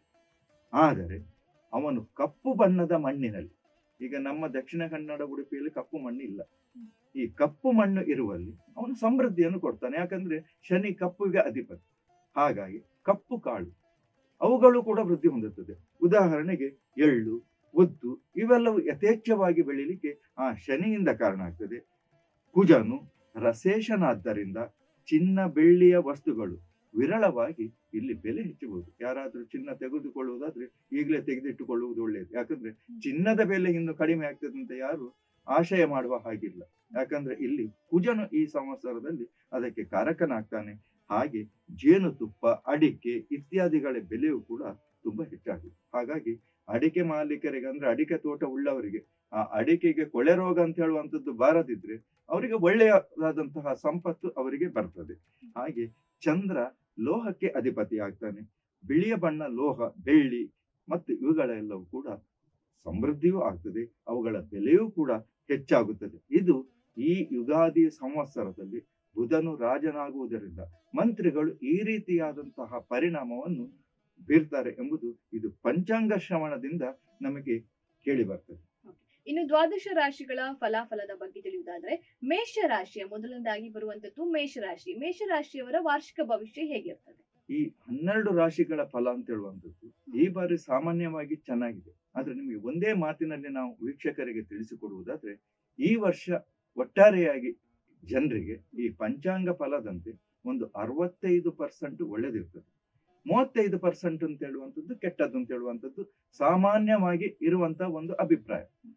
ಆದರೆ ಅವನು ಕಪ್ಪು ಬಣ್ಣದ ಮಣ್ಣಿನಲ್ಲಿ ಈಗ ನಮ್ಮ ದಕ್ಷಿಣ ಕನ್ನಡ ಉಡುಪಿಯಲ್ಲಿ ಕಪ್ಪು ಮಣ್ಣು ಇಲ್ಲ ಈ ಕಪ್ಪು ಮಣ್ಣು ಇರುವಲ್ಲಿ ಅವನು ಸಮೃದ್ಧಿಯನ್ನು ಕೊಡ್ತಾನೆ ಯಾಕಂದ್ರೆ ಶನಿ ಕಪ್ಪುಗೆ ಅಧಿಪತಿ ಹಾಗಾಗಿ ಕಪ್ಪು ಕಾಳು ಅವುಗಳು ಕೂಡ ವೃದ್ಧಿ ಹೊಂದುತ್ತದೆ ಉದಾಹರಣೆಗೆ ಎಳ್ಳು ಉದ್ದು ಇವೆಲ್ಲವೂ ಯಥೇಚ್ಛವಾಗಿ ಬೆಳಿಲಿಕ್ಕೆ ಆ ಶನಿಯಿಂದ ಕಾರಣ ಆಗ್ತದೆ ಕುಜನು ರಸೇಶನಾದ್ದರಿಂದ ಚಿನ್ನ ಬೆಳ್ಳಿಯ ವಸ್ತುಗಳು ವಿರಳವಾಗಿ ಇಲ್ಲಿ ಬೆಲೆ ಹೆಚ್ಚಬಹುದು ಯಾರಾದ್ರೂ ಚಿನ್ನ ತೆಗೆದುಕೊಳ್ಳುವುದಾದ್ರೆ ಈಗಲೇ ತೆಗೆದಿಟ್ಟುಕೊಳ್ಳುವುದು ಒಳ್ಳೆಯದು ಯಾಕಂದ್ರೆ ಚಿನ್ನದ ಬೆಲೆ ಇನ್ನು ಕಡಿಮೆ ಆಗ್ತದೆ ಅಂತ ಯಾರು ಆಶಯ ಮಾಡುವ ಹಾಗಿಲ್ಲ ಯಾಕಂದ್ರೆ ಇಲ್ಲಿ ಕುಜನು ಈ ಸಂವತ್ಸರದಲ್ಲಿ ಅದಕ್ಕೆ ಕಾರಕನಾಗ್ತಾನೆ ಹಾಗೆ ಜೇನುತುಪ್ಪ ಅಡಿಕೆ ಇತ್ಯಾದಿಗಳ ಬೆಲೆಯೂ ಕೂಡ ತುಂಬಾ ಹೆಚ್ಚಾಗಿದೆ ಹಾಗಾಗಿ ಅಡಿಕೆ ಮಾಲೀಕರಿಗೆ ಅಂದ್ರೆ ಅಡಿಕೆ ತೋಟ ಉಳ್ಳವರಿಗೆ ಆ ಅಡಿಕೆಗೆ ಕೊಳೆ ರೋಗ ಅಂತ ಹೇಳುವಂಥದ್ದು ಬಾರದಿದ್ರೆ ಅವರಿಗೆ ಒಳ್ಳೆಯದಾದಂತಹ ಸಂಪತ್ತು ಅವರಿಗೆ ಬರ್ತದೆ ಹಾಗೆ ಚಂದ್ರ ಲೋಹಕ್ಕೆ ಅಧಿಪತಿ ಆಗ್ತಾನೆ ಬಿಳಿಯ ಬಣ್ಣ ಲೋಹ ಬೆಳ್ಳಿ ಮತ್ತು ಇವುಗಳೆಲ್ಲವೂ ಕೂಡ ಸಮೃದ್ಧಿಯೂ ಆಗ್ತದೆ ಅವುಗಳ ಬೆಲೆಯೂ ಕೂಡ ಹೆಚ್ಚಾಗುತ್ತದೆ ಇದು ಈ ಯುಗಾದಿ ಸಂವತ್ಸರದಲ್ಲಿ ಬುಧನು ರಾಜನಾಗುವುದರಿಂದ ಮಂತ್ರಿಗಳು ಈ ರೀತಿಯಾದಂತಹ ಪರಿಣಾಮವನ್ನು ಬೀರ್ತಾರೆ ಎಂಬುದು ಇದು ಪಂಚಾಂಗ ಶ್ರವಣದಿಂದ ನಮಗೆ ಕೇಳಿ ಬರ್ತದೆ ಇನ್ನು ದ್ವಾದಶ ರಾಶಿಗಳ ಫಲಾಫಲದ ಬಗ್ಗೆ ತಿಳಿಯುವುದಾದ್ರೆ ಮೇಷ ರಾಶಿಯ ಮೊದಲನೇದಾಗಿ ಬರುವಂತದ್ದು ಮೇಷರಾಶಿ ಮೇಷರಾಶಿಯವರ ವಾರ್ಷಿಕ ಭವಿಷ್ಯ ಹೇಗಿರ್ತದೆ ಈ ಹನ್ನೆರಡು ರಾಶಿಗಳ ಫಲ ಅಂತ ಹೇಳುವಂಥದ್ದು ಈ ಬಾರಿ ಸಾಮಾನ್ಯವಾಗಿ ಚೆನ್ನಾಗಿದೆ ಆದ್ರೆ ನಿಮಗೆ ಒಂದೇ ಮಾತಿನಲ್ಲಿ ನಾವು ವೀಕ್ಷಕರಿಗೆ ತಿಳಿಸಿಕೊಡುವುದಾದ್ರೆ ಈ ವರ್ಷ ಒಟ್ಟಾರೆಯಾಗಿ ಜನರಿಗೆ ಈ ಪಂಚಾಂಗ ಫಲದಂತೆ ಒಂದು ಅರವತ್ತೈದು ಪರ್ಸೆಂಟ್ ಒಳ್ಳೇದಿರ್ತದೆ ಮೂವತ್ತೈದು ಪರ್ಸೆಂಟ್ ಅಂತ ಹೇಳುವಂಥದ್ದು ಕೆಟ್ಟದ್ದು ಅಂತ ಹೇಳುವಂಥದ್ದು ಸಾಮಾನ್ಯವಾಗಿ ಇರುವಂತಹ ಒಂದು ಅಭಿಪ್ರಾಯ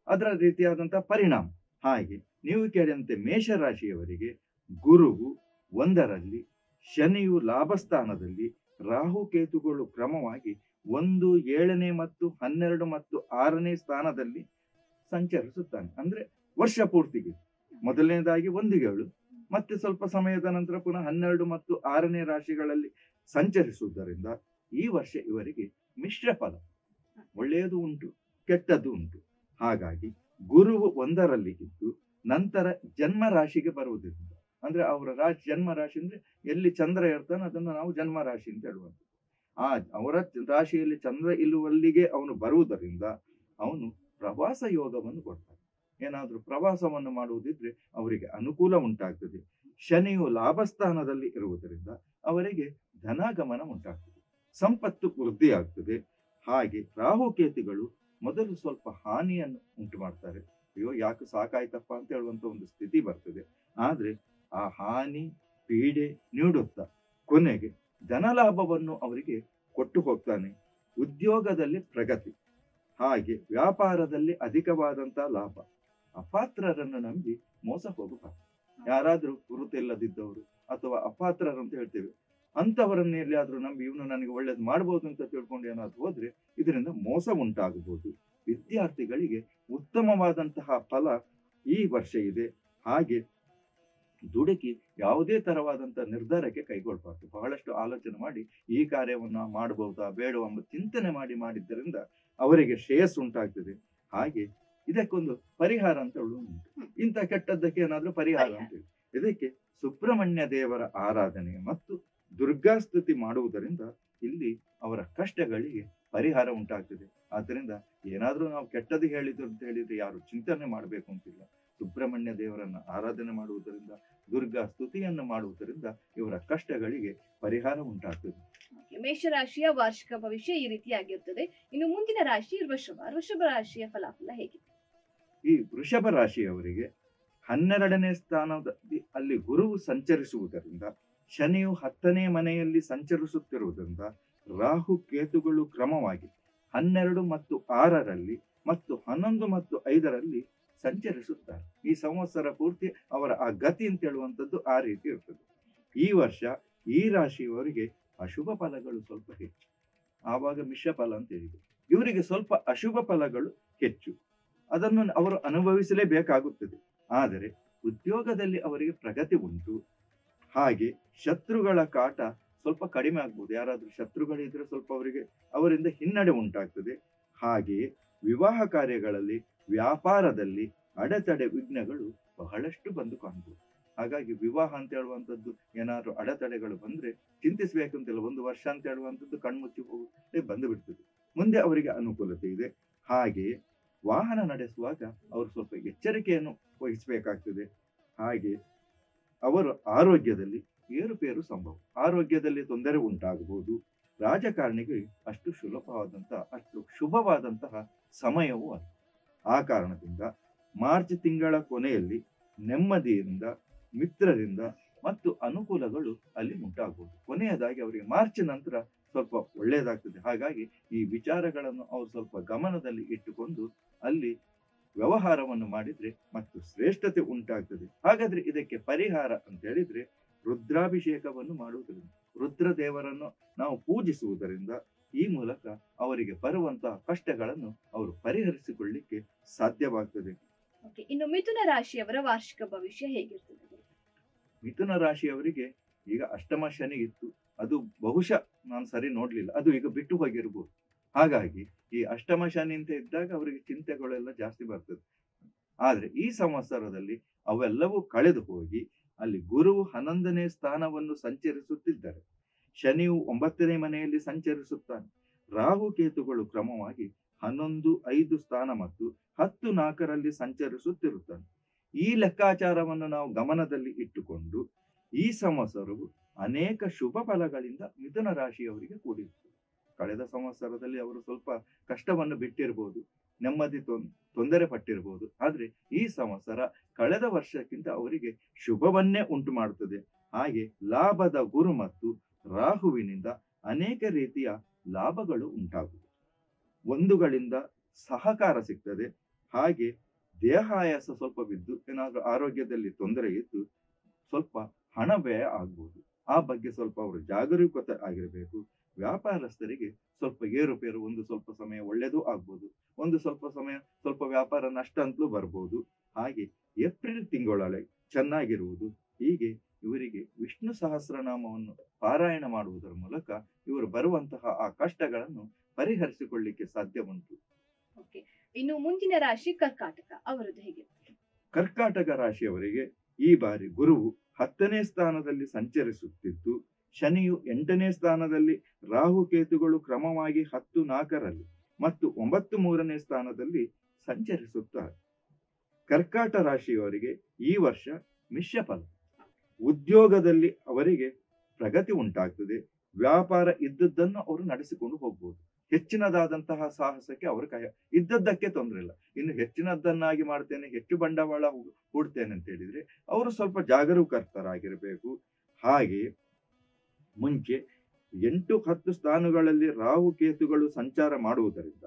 ಅದರ ರೀತಿಯಾದಂತಹ ಪರಿಣಾಮ ಹಾಗೆ ನೀವು ಕೇಳಿದಂತೆ ಮೇಷರಾಶಿಯವರಿಗೆ ಗುರುವು ಒಂದರಲ್ಲಿ ಶನಿಯು ಲಾಭಸ್ಥಾನದಲ್ಲಿ ರಾಹು ಕೇತುಗಳು ಕ್ರಮವಾಗಿ ಒಂದು ಏಳನೇ ಮತ್ತು ಹನ್ನೆರಡು ಮತ್ತು ಆರನೇ ಸ್ಥಾನದಲ್ಲಿ ಸಂಚರಿಸುತ್ತಾನೆ ಅಂದ್ರೆ ವರ್ಷ ಪೂರ್ತಿಗೆ ಮೊದಲನೇದಾಗಿ ಒಂದು ಏಳು ಮತ್ತೆ ಸ್ವಲ್ಪ ಸಮಯದ ನಂತರ ಪುನಃ ಹನ್ನೆರಡು ಮತ್ತು ಆರನೇ ರಾಶಿಗಳಲ್ಲಿ ಸಂಚರಿಸುವುದರಿಂದ ಈ ವರ್ಷ ಇವರಿಗೆ ಮಿಶ್ರ ಫಲ ಒಳ್ಳೆಯದು ಉಂಟು ಕೆಟ್ಟದ್ದು ಉಂಟು ಹಾಗಾಗಿ ಗುರುವು ಒಂದರಲ್ಲಿ ಇದ್ದು ನಂತರ ಜನ್ಮ ರಾಶಿಗೆ ಬರುವುದರಿಂದ ಅಂದ್ರೆ ಅವರ ರಾಶಿ ಜನ್ಮ ರಾಶಿ ಅಂದ್ರೆ ಎಲ್ಲಿ ಚಂದ್ರ ಇರ್ತಾನೆ ಅದನ್ನು ನಾವು ಜನ್ಮ ರಾಶಿ ಅಂತ ಹೇಳುವಂಥದ್ದು ಆ ಅವರ ರಾಶಿಯಲ್ಲಿ ಚಂದ್ರ ಇಲ್ಲುವಲ್ಲಿಗೆ ಅವನು ಬರುವುದರಿಂದ ಅವನು ಪ್ರವಾಸ ಯೋಗವನ್ನು ಕೊಡ್ತಾನೆ ಏನಾದ್ರೂ ಪ್ರವಾಸವನ್ನು ಮಾಡುವುದಿದ್ರೆ ಅವರಿಗೆ ಅನುಕೂಲ ಉಂಟಾಗ್ತದೆ ಶನಿಯು ಲಾಭಸ್ಥಾನದಲ್ಲಿ ಇರುವುದರಿಂದ ಅವರಿಗೆ ಧನಾಗಮನ ಉಂಟಾಗ್ತದೆ ಸಂಪತ್ತು ವೃದ್ಧಿಯಾಗ್ತದೆ ಹಾಗೆ ರಾಹುಕೇತುಗಳು ಮೊದಲು ಸ್ವಲ್ಪ ಹಾನಿಯನ್ನು ಉಂಟು ಮಾಡ್ತಾರೆ ಅಯ್ಯೋ ಯಾಕೆ ಸಾಕಾಯ್ತಪ್ಪ ಅಂತ ಹೇಳುವಂತ ಒಂದು ಸ್ಥಿತಿ ಬರ್ತದೆ ಆದ್ರೆ ಆ ಹಾನಿ ಪೀಡೆ ನೀಡುತ್ತಾ ಕೊನೆಗೆ ಧನಲಾಭವನ್ನು ಅವರಿಗೆ ಕೊಟ್ಟು ಹೋಗ್ತಾನೆ ಉದ್ಯೋಗದಲ್ಲಿ ಪ್ರಗತಿ ಹಾಗೆ ವ್ಯಾಪಾರದಲ್ಲಿ ಅಧಿಕವಾದಂತಹ ಲಾಭ ಅಪಾತ್ರರನ್ನು ನಂಬಿ ಮೋಸ ಹೋಗಬಾರದು ಯಾರಾದ್ರೂ ಗುರುತಿಲ್ಲದಿದ್ದವರು ಅಥವಾ ಅಪಾತ್ರರು ಅಂತ ಹೇಳ್ತೇವೆ ಅಂತವರನ್ನ ಎಲ್ಲಿಯಾದ್ರೂ ನಂಬಿ ಇವನು ನನಗೆ ಒಳ್ಳೇದು ಮಾಡ್ಬೋದು ಅಂತ ತಿಳ್ಕೊಂಡು ಏನಾದ್ರು ಹೋದ್ರೆ ಇದರಿಂದ ಮೋಸ ಉಂಟಾಗಬಹುದು ವಿದ್ಯಾರ್ಥಿಗಳಿಗೆ ಉತ್ತಮವಾದಂತಹ ಫಲ ಈ ವರ್ಷ ಇದೆ ಹಾಗೆ ದುಡುಕಿ ಯಾವುದೇ ತರವಾದಂತಹ ನಿರ್ಧಾರಕ್ಕೆ ಕೈಗೊಳ್ಬಾರ್ದು ಬಹಳಷ್ಟು ಆಲೋಚನೆ ಮಾಡಿ ಈ ಕಾರ್ಯವನ್ನ ಮಾಡಬಹುದಾ ಬೇಡವಾ ಎಂಬ ಚಿಂತನೆ ಮಾಡಿ ಮಾಡಿದ್ದರಿಂದ ಅವರಿಗೆ ಶ್ರೇಯಸ್ಸು ಉಂಟಾಗ್ತದೆ ಹಾಗೆ ಇದಕ್ಕೊಂದು ಪರಿಹಾರ ಅಂತ ಹೇಳುವುದು ಉಂಟು ಇಂಥ ಕೆಟ್ಟದ್ದಕ್ಕೆ ಏನಾದ್ರೂ ಪರಿಹಾರ ಅಂತ ಹೇಳಿ ಇದಕ್ಕೆ ಸುಬ್ರಹ್ಮಣ್ಯ ದೇವರ ಆರಾಧನೆ ಮತ್ತು ದುರ್ಗಾಸ್ತುತಿ ಮಾಡುವುದರಿಂದ ಇಲ್ಲಿ ಅವರ ಕಷ್ಟಗಳಿಗೆ ಪರಿಹಾರ ಉಂಟಾಗ್ತದೆ ಆದ್ದರಿಂದ ಏನಾದ್ರೂ ನಾವು ಕೆಟ್ಟದ್ದು ಹೇಳಿದ್ರು ಅಂತ ಹೇಳಿದ್ರೆ ಯಾರು ಚಿಂತನೆ ಮಾಡಬೇಕು ಅಂತಿಲ್ಲ ಸುಬ್ರಹ್ಮಣ್ಯ ದೇವರನ್ನ ಆರಾಧನೆ ಮಾಡುವುದರಿಂದ ದುರ್ಗಾ ಸ್ತುತಿಯನ್ನು ಮಾಡುವುದರಿಂದ ಇವರ ಕಷ್ಟಗಳಿಗೆ ಪರಿಹಾರ ಉಂಟಾಗ್ತದೆ Okay, ಮೇಷರಾಶಿಯ ವಾರ್ಷಿಕ ಭವಿಷ್ಯ ಈ ರೀತಿಯಾಗಿರುತ್ತದೆ ಇನ್ನು ಮುಂದಿನ ರಾಶಿ ವೃಷಭ ವೃಷಭ ರಾಶಿಯ ಫಲಾಫಲ ಹೇಗೆ ಈ ವೃಷಭ ರಾಶಿಯವರಿಗೆ ಹನ್ನೆರಡನೇ ಸ್ಥಾನದಲ್ಲಿ ಅಲ್ಲಿ ಗುರುವು ಸಂಚರಿಸುವುದರಿಂದ ಶನಿಯು ಹತ್ತನೇ ಮನೆಯಲ್ಲಿ ಸಂಚರಿಸುತ್ತಿರುವುದರಿಂದ ರಾಹು ಕೇತುಗಳು ಕ್ರಮವಾಗಿ ಹನ್ನೆರಡು ಮತ್ತು ಆರರಲ್ಲಿ ಮತ್ತು ಹನ್ನೊಂದು ಮತ್ತು ಐದರಲ್ಲಿ ಸಂಚರಿಸುತ್ತಾರೆ ಈ ಸಂವತ್ಸರ ಪೂರ್ತಿ ಅವರ ಆ ಗತಿ ಅಂತ ಹೇಳುವಂಥದ್ದು ಆ ರೀತಿ ಇರ್ತದೆ ಈ ವರ್ಷ ಈ ರಾಶಿಯವರಿಗೆ ಅಶುಭ ಫಲಗಳು ಸ್ವಲ್ಪ ಹೆಚ್ಚು ಆವಾಗ ಮಿಶ್ರ ಫಲ ಅಂತ ಹೇಳಿದೆ ಇವರಿಗೆ ಸ್ವಲ್ಪ ಅಶುಭ ಫಲಗಳು ಹೆಚ್ಚು ಅದನ್ನು ಅವರು ಅನುಭವಿಸಲೇಬೇಕಾಗುತ್ತದೆ ಆದರೆ ಉದ್ಯೋಗದಲ್ಲಿ ಅವರಿಗೆ ಪ್ರಗತಿ ಉಂಟು ಹಾಗೆ ಶತ್ರುಗಳ ಕಾಟ ಸ್ವಲ್ಪ ಕಡಿಮೆ ಆಗ್ಬೋದು ಯಾರಾದ್ರೂ ಶತ್ರುಗಳಿದ್ರೆ ಸ್ವಲ್ಪ ಅವರಿಗೆ ಅವರಿಂದ ಹಿನ್ನಡೆ ಉಂಟಾಗ್ತದೆ ಹಾಗೆಯೇ ವಿವಾಹ ಕಾರ್ಯಗಳಲ್ಲಿ ವ್ಯಾಪಾರದಲ್ಲಿ ಅಡೆತಡೆ ವಿಘ್ನಗಳು ಬಹಳಷ್ಟು ಬಂದು ಕಾಣ್ಬೋದು ಹಾಗಾಗಿ ವಿವಾಹ ಅಂತ ಹೇಳುವಂಥದ್ದು ಏನಾದ್ರು ಅಡೆತಡೆಗಳು ಬಂದ್ರೆ ಚಿಂತಿಸಬೇಕಂತಿಲ್ಲ ಒಂದು ವರ್ಷ ಅಂತ ಹೇಳುವಂಥದ್ದು ಕಣ್ಮುಚ್ಚಿ ಹೋಗುತ್ತೆ ಬಂದು ಬಿಡ್ತದೆ ಮುಂದೆ ಅವರಿಗೆ ಅನುಕೂಲತೆ ಇದೆ ಹಾಗೆಯೇ ವಾಹನ ನಡೆಸುವಾಗ ಅವರು ಸ್ವಲ್ಪ ಎಚ್ಚರಿಕೆಯನ್ನು ವಹಿಸಬೇಕಾಗ್ತದೆ ಹಾಗೆ ಅವರು ಆರೋಗ್ಯದಲ್ಲಿ ಏರುಪೇರು ಸಂಭವ ಆರೋಗ್ಯದಲ್ಲಿ ತೊಂದರೆ ಉಂಟಾಗಬಹುದು ರಾಜಕಾರಣಿಗೆ ಅಷ್ಟು ಸುಲಭವಾದಂತಹ ಅಷ್ಟು ಶುಭವಾದಂತಹ ಸಮಯವೂ ಅಲ್ಲ ಆ ಕಾರಣದಿಂದ ಮಾರ್ಚ್ ತಿಂಗಳ ಕೊನೆಯಲ್ಲಿ ನೆಮ್ಮದಿಯಿಂದ ಮಿತ್ರರಿಂದ ಮತ್ತು ಅನುಕೂಲಗಳು ಅಲ್ಲಿ ಉಂಟಾಗಬಹುದು ಕೊನೆಯದಾಗಿ ಅವರಿಗೆ ಮಾರ್ಚ್ ನಂತರ ಸ್ವಲ್ಪ ಒಳ್ಳೆಯದಾಗ್ತದೆ ಹಾಗಾಗಿ ಈ ವಿಚಾರಗಳನ್ನು ಅವರು ಸ್ವಲ್ಪ ಗಮನದಲ್ಲಿ ಇಟ್ಟುಕೊಂಡು ಅಲ್ಲಿ ವ್ಯವಹಾರವನ್ನು ಮಾಡಿದ್ರೆ ಮತ್ತು ಶ್ರೇಷ್ಠತೆ ಉಂಟಾಗ್ತದೆ ಹಾಗಾದ್ರೆ ಇದಕ್ಕೆ ಪರಿಹಾರ ಅಂತ ಹೇಳಿದ್ರೆ ರುದ್ರಾಭಿಷೇಕವನ್ನು ಮಾಡುವುದರಿಂದ ರುದ್ರ ದೇವರನ್ನು ನಾವು ಪೂಜಿಸುವುದರಿಂದ ಈ ಮೂಲಕ ಅವರಿಗೆ ಬರುವಂತಹ ಕಷ್ಟಗಳನ್ನು ಅವರು ಪರಿಹರಿಸಿಕೊಳ್ಳಿಕ್ಕೆ ಸಾಧ್ಯವಾಗ್ತದೆ Okay, ಇನ್ನು ಮಿಥುನ ರಾಶಿಯವರ ವಾರ್ಷಿಕ ಭವಿಷ್ಯ ಹೇಗಿರ್ತದೆ ಮಿಥುನ ರಾಶಿಯವರಿಗೆ ಈಗ ಅಷ್ಟಮ ಶನಿ ಇತ್ತು ಅದು ಬಹುಶಃ ನಾನು ಸರಿ ನೋಡ್ಲಿಲ್ಲ ಅದು ಈಗ ಬಿಟ್ಟು ಹೋಗಿರ್ಬೋದು ಹಾಗಾಗಿ ಈ ಅಷ್ಟಮ ಶನಿ ಅಂತ ಇದ್ದಾಗ ಅವರಿಗೆ ಚಿಂತೆಗಳೆಲ್ಲ ಜಾಸ್ತಿ ಬರ್ತದೆ ಆದ್ರೆ ಈ ಸಂವತ್ಸರದಲ್ಲಿ ಅವೆಲ್ಲವೂ ಕಳೆದು ಹೋಗಿ ಅಲ್ಲಿ ಗುರುವು ಹನ್ನೊಂದನೇ ಸ್ಥಾನವನ್ನು ಸಂಚರಿಸುತ್ತಿದ್ದಾರೆ ಶನಿಯು ಒಂಬತ್ತನೇ ಮನೆಯಲ್ಲಿ ಸಂಚರಿಸುತ್ತಾನೆ ರಾಹು ಕೇತುಗಳು ಕ್ರಮವಾಗಿ ಹನ್ನೊಂದು ಐದು ಸ್ಥಾನ ಮತ್ತು ಹತ್ತು ನಾಲ್ಕರಲ್ಲಿ ಸಂಚರಿಸುತ್ತಿರುತ್ತಾನೆ ಈ ಲೆಕ್ಕಾಚಾರವನ್ನು ನಾವು ಗಮನದಲ್ಲಿ ಇಟ್ಟುಕೊಂಡು ಈ ಸಂವತ್ಸರವು ಅನೇಕ ಶುಭ ಫಲಗಳಿಂದ ಮಿಥುನ ರಾಶಿಯವರಿಗೆ ಕೂಡಿರುತ್ತದೆ ಕಳೆದ ಸಂವತ್ಸರದಲ್ಲಿ ಅವರು ಸ್ವಲ್ಪ ಕಷ್ಟವನ್ನು ಬಿಟ್ಟಿರ್ಬೋದು ನೆಮ್ಮದಿ ತೊಂ- ತೊಂದರೆ ಪಟ್ಟಿರ್ಬೋದು ಆದ್ರೆ ಈ ಸಂವತ್ಸರ ಕಳೆದ ವರ್ಷಕ್ಕಿಂತ ಅವರಿಗೆ ಶುಭವನ್ನೇ ಉಂಟು ಮಾಡುತ್ತದೆ ಹಾಗೆ ಲಾಭದ ಗುರು ಮತ್ತು ರಾಹುವಿನಿಂದ ಅನೇಕ ರೀತಿಯ ಲಾಭಗಳು ಉಂಟಾಗುವುದು ಒಂದುಗಳಿಂದ ಸಹಕಾರ ಸಿಗ್ತದೆ ಹಾಗೆ ದೇಹಾಯಾಸ ಸ್ವಲ್ಪ ಬಿದ್ದು ಏನಾದ್ರೂ ಆರೋಗ್ಯದಲ್ಲಿ ತೊಂದರೆ ಇದ್ದು ಸ್ವಲ್ಪ ಹಣ ವ್ಯಯ ಆಗ್ಬೋದು ಆ ಬಗ್ಗೆ ಸ್ವಲ್ಪ ಅವರು ಜಾಗರೂಕತೆ ಆಗಿರಬೇಕು ವ್ಯಾಪಾರಸ್ಥರಿಗೆ ಸ್ವಲ್ಪ ಏರುಪೇರು ಒಂದು ಸ್ವಲ್ಪ ಸಮಯ ಒಳ್ಳೆಯದು ಆಗ್ಬೋದು ಒಂದು ಸ್ವಲ್ಪ ಸಮಯ ಸ್ವಲ್ಪ ವ್ಯಾಪಾರ ನಷ್ಟ ಅಂತಲೂ ಬರ್ಬೋದು ಹಾಗೆ ಏಪ್ರಿಲ್ ತಿಂಗಳೊಳಗೆ ಚೆನ್ನಾಗಿರುವುದು ಹೀಗೆ ಇವರಿಗೆ ವಿಷ್ಣು ಸಹಸ್ರನಾಮವನ್ನು ಪಾರಾಯಣ ಮಾಡುವುದರ ಮೂಲಕ ಇವರು ಬರುವಂತಹ ಆ ಕಷ್ಟಗಳನ್ನು ಪರಿಹರಿಸಿಕೊಳ್ಳಿಕ್ಕೆ ಸಾಧ್ಯ ಉಂಟು ಓಕೆ ಇನ್ನು ಮುಂದಿನ ರಾಶಿ ಕರ್ಕಾಟಕ ಅವರದ್ದು ಹೇಗೆ ಕರ್ಕಾಟಕ ರಾಶಿಯವರಿಗೆ ಈ ಬಾರಿ ಗುರುವು ಹತ್ತನೇ ಸ್ಥಾನದಲ್ಲಿ ಸಂಚರಿಸುತ್ತಿದ್ದು ಶನಿಯು ಎಂಟನೇ ಸ್ಥಾನದಲ್ಲಿ ರಾಹು ಕೇತುಗಳು ಕ್ರಮವಾಗಿ ಹತ್ತು ನಾಲ್ಕರಲ್ಲಿ ಮತ್ತು ಒಂಬತ್ತು ಮೂರನೇ ಸ್ಥಾನದಲ್ಲಿ ಸಂಚರಿಸುತ್ತಾರೆ ಕರ್ಕಾಟ ರಾಶಿಯವರಿಗೆ ಈ ವರ್ಷ ಮಿಶ್ರ ಫಲ ಉದ್ಯೋಗದಲ್ಲಿ ಅವರಿಗೆ ಪ್ರಗತಿ ಉಂಟಾಗ್ತದೆ ವ್ಯಾಪಾರ ಇದ್ದದ್ದನ್ನು ಅವರು ನಡೆಸಿಕೊಂಡು ಹೋಗ್ಬೋದು ಹೆಚ್ಚಿನದಾದಂತಹ ಸಾಹಸಕ್ಕೆ ಅವರು ಕೈ ಇದ್ದದ್ದಕ್ಕೆ ತೊಂದರೆ ಇಲ್ಲ ಇನ್ನು ಹೆಚ್ಚಿನದ್ದನ್ನಾಗಿ ಮಾಡ್ತೇನೆ ಹೆಚ್ಚು ಬಂಡವಾಳ ಹೂ- ಹೂಡ್ತೇನೆ ಅಂತ ಹೇಳಿದ್ರೆ ಅವರು ಸ್ವಲ್ಪ ಜಾಗರೂಕರ್ತರಾಗಿರಬೇಕು ಹಾಗೆ ಮುಂಚೆ ಎಂಟು ಹತ್ತು ಸ್ಥಾನಗಳಲ್ಲಿ ರಾಹು ಕೇತುಗಳು ಸಂಚಾರ ಮಾಡುವುದರಿಂದ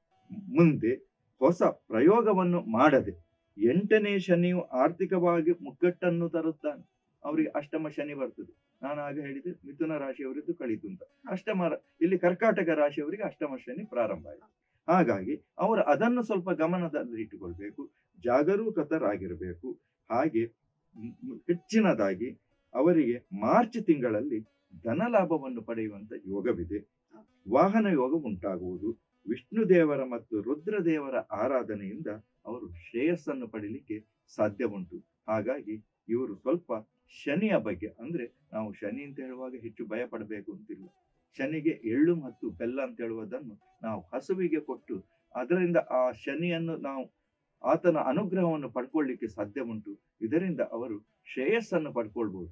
ಮುಂದೆ ಹೊಸ ಪ್ರಯೋಗವನ್ನು ಮಾಡದೆ ಎಂಟನೇ ಶನಿಯು ಆರ್ಥಿಕವಾಗಿ ಮುಗ್ಗಟ್ಟನ್ನು ತರುತ್ತಾನೆ ಅವರಿಗೆ ಅಷ್ಟಮ ಶನಿ ಬರ್ತದೆ ನಾನು ಆಗ ಹೇಳಿದೆ ಮಿಥುನ ರಾಶಿಯವರಿದ್ದು ಕಳೀತು ಅಂತ ಅಷ್ಟಮ ರ- ಇಲ್ಲಿ ಕರ್ಕಾಟಕ ರಾಶಿಯವರಿಗೆ ಅಷ್ಟಮ ಶನಿ ಪ್ರಾರಂಭ ಆಯಿತು ಹಾಗಾಗಿ ಅವರು ಅದನ್ನು ಸ್ವಲ್ಪ ಗಮನದಲ್ಲಿ ಇಟ್ಟುಕೊಳ್ಬೇಕು ಜಾಗರೂಕತರಾಗಿರಬೇಕು ಹಾಗೆ ಮ್- ಮ್- ಹೆಚ್ಚಿನದಾಗಿ ಅವರಿಗೆ ಮಾರ್ಚ್ ತಿಂಗಳಲ್ಲಿ ಧನ ಲಾಭವನ್ನು ಪಡೆಯುವಂತ ಯೋಗವಿದೆ ವಾಹನ ಯೋಗ ಉಂಟಾಗುವುದು ವಿಷ್ಣು ದೇವರ ಮತ್ತು ರುದ್ರ ದೇವರ ಆರಾಧನೆಯಿಂದ ಅವರು ಶ್ರೇಯಸ್ಸನ್ನು ಪಡಿಲಿಕ್ಕೆ ಸಾಧ್ಯ ಉಂಟು ಹಾಗಾಗಿ ಇವರು ಸ್ವಲ್ಪ ಶನಿಯ ಬಗ್ಗೆ ಅಂದ್ರೆ ನಾವು ಶನಿ ಅಂತ ಹೇಳುವಾಗ ಹೆಚ್ಚು ಭಯ ಪಡಬೇಕು ಅಂತಿಲ್ಲ ಶನಿಗೆ ಎಳ್ಳು ಮತ್ತು ಬೆಲ್ಲ ಅಂತ ಹೇಳುವುದನ್ನು ನಾವು ಹಸುವಿಗೆ ಕೊಟ್ಟು ಅದರಿಂದ ಆ ಶನಿಯನ್ನು ನಾವು ಆತನ ಅನುಗ್ರಹವನ್ನು ಪಡ್ಕೊಳ್ಳಿಕ್ಕೆ ಸಾಧ್ಯ ಉಂಟು ಇದರಿಂದ ಅವರು ಶ್ರೇಯಸ್ಸನ್ನು ಪಡ್ಕೊಳ್ಬಹುದು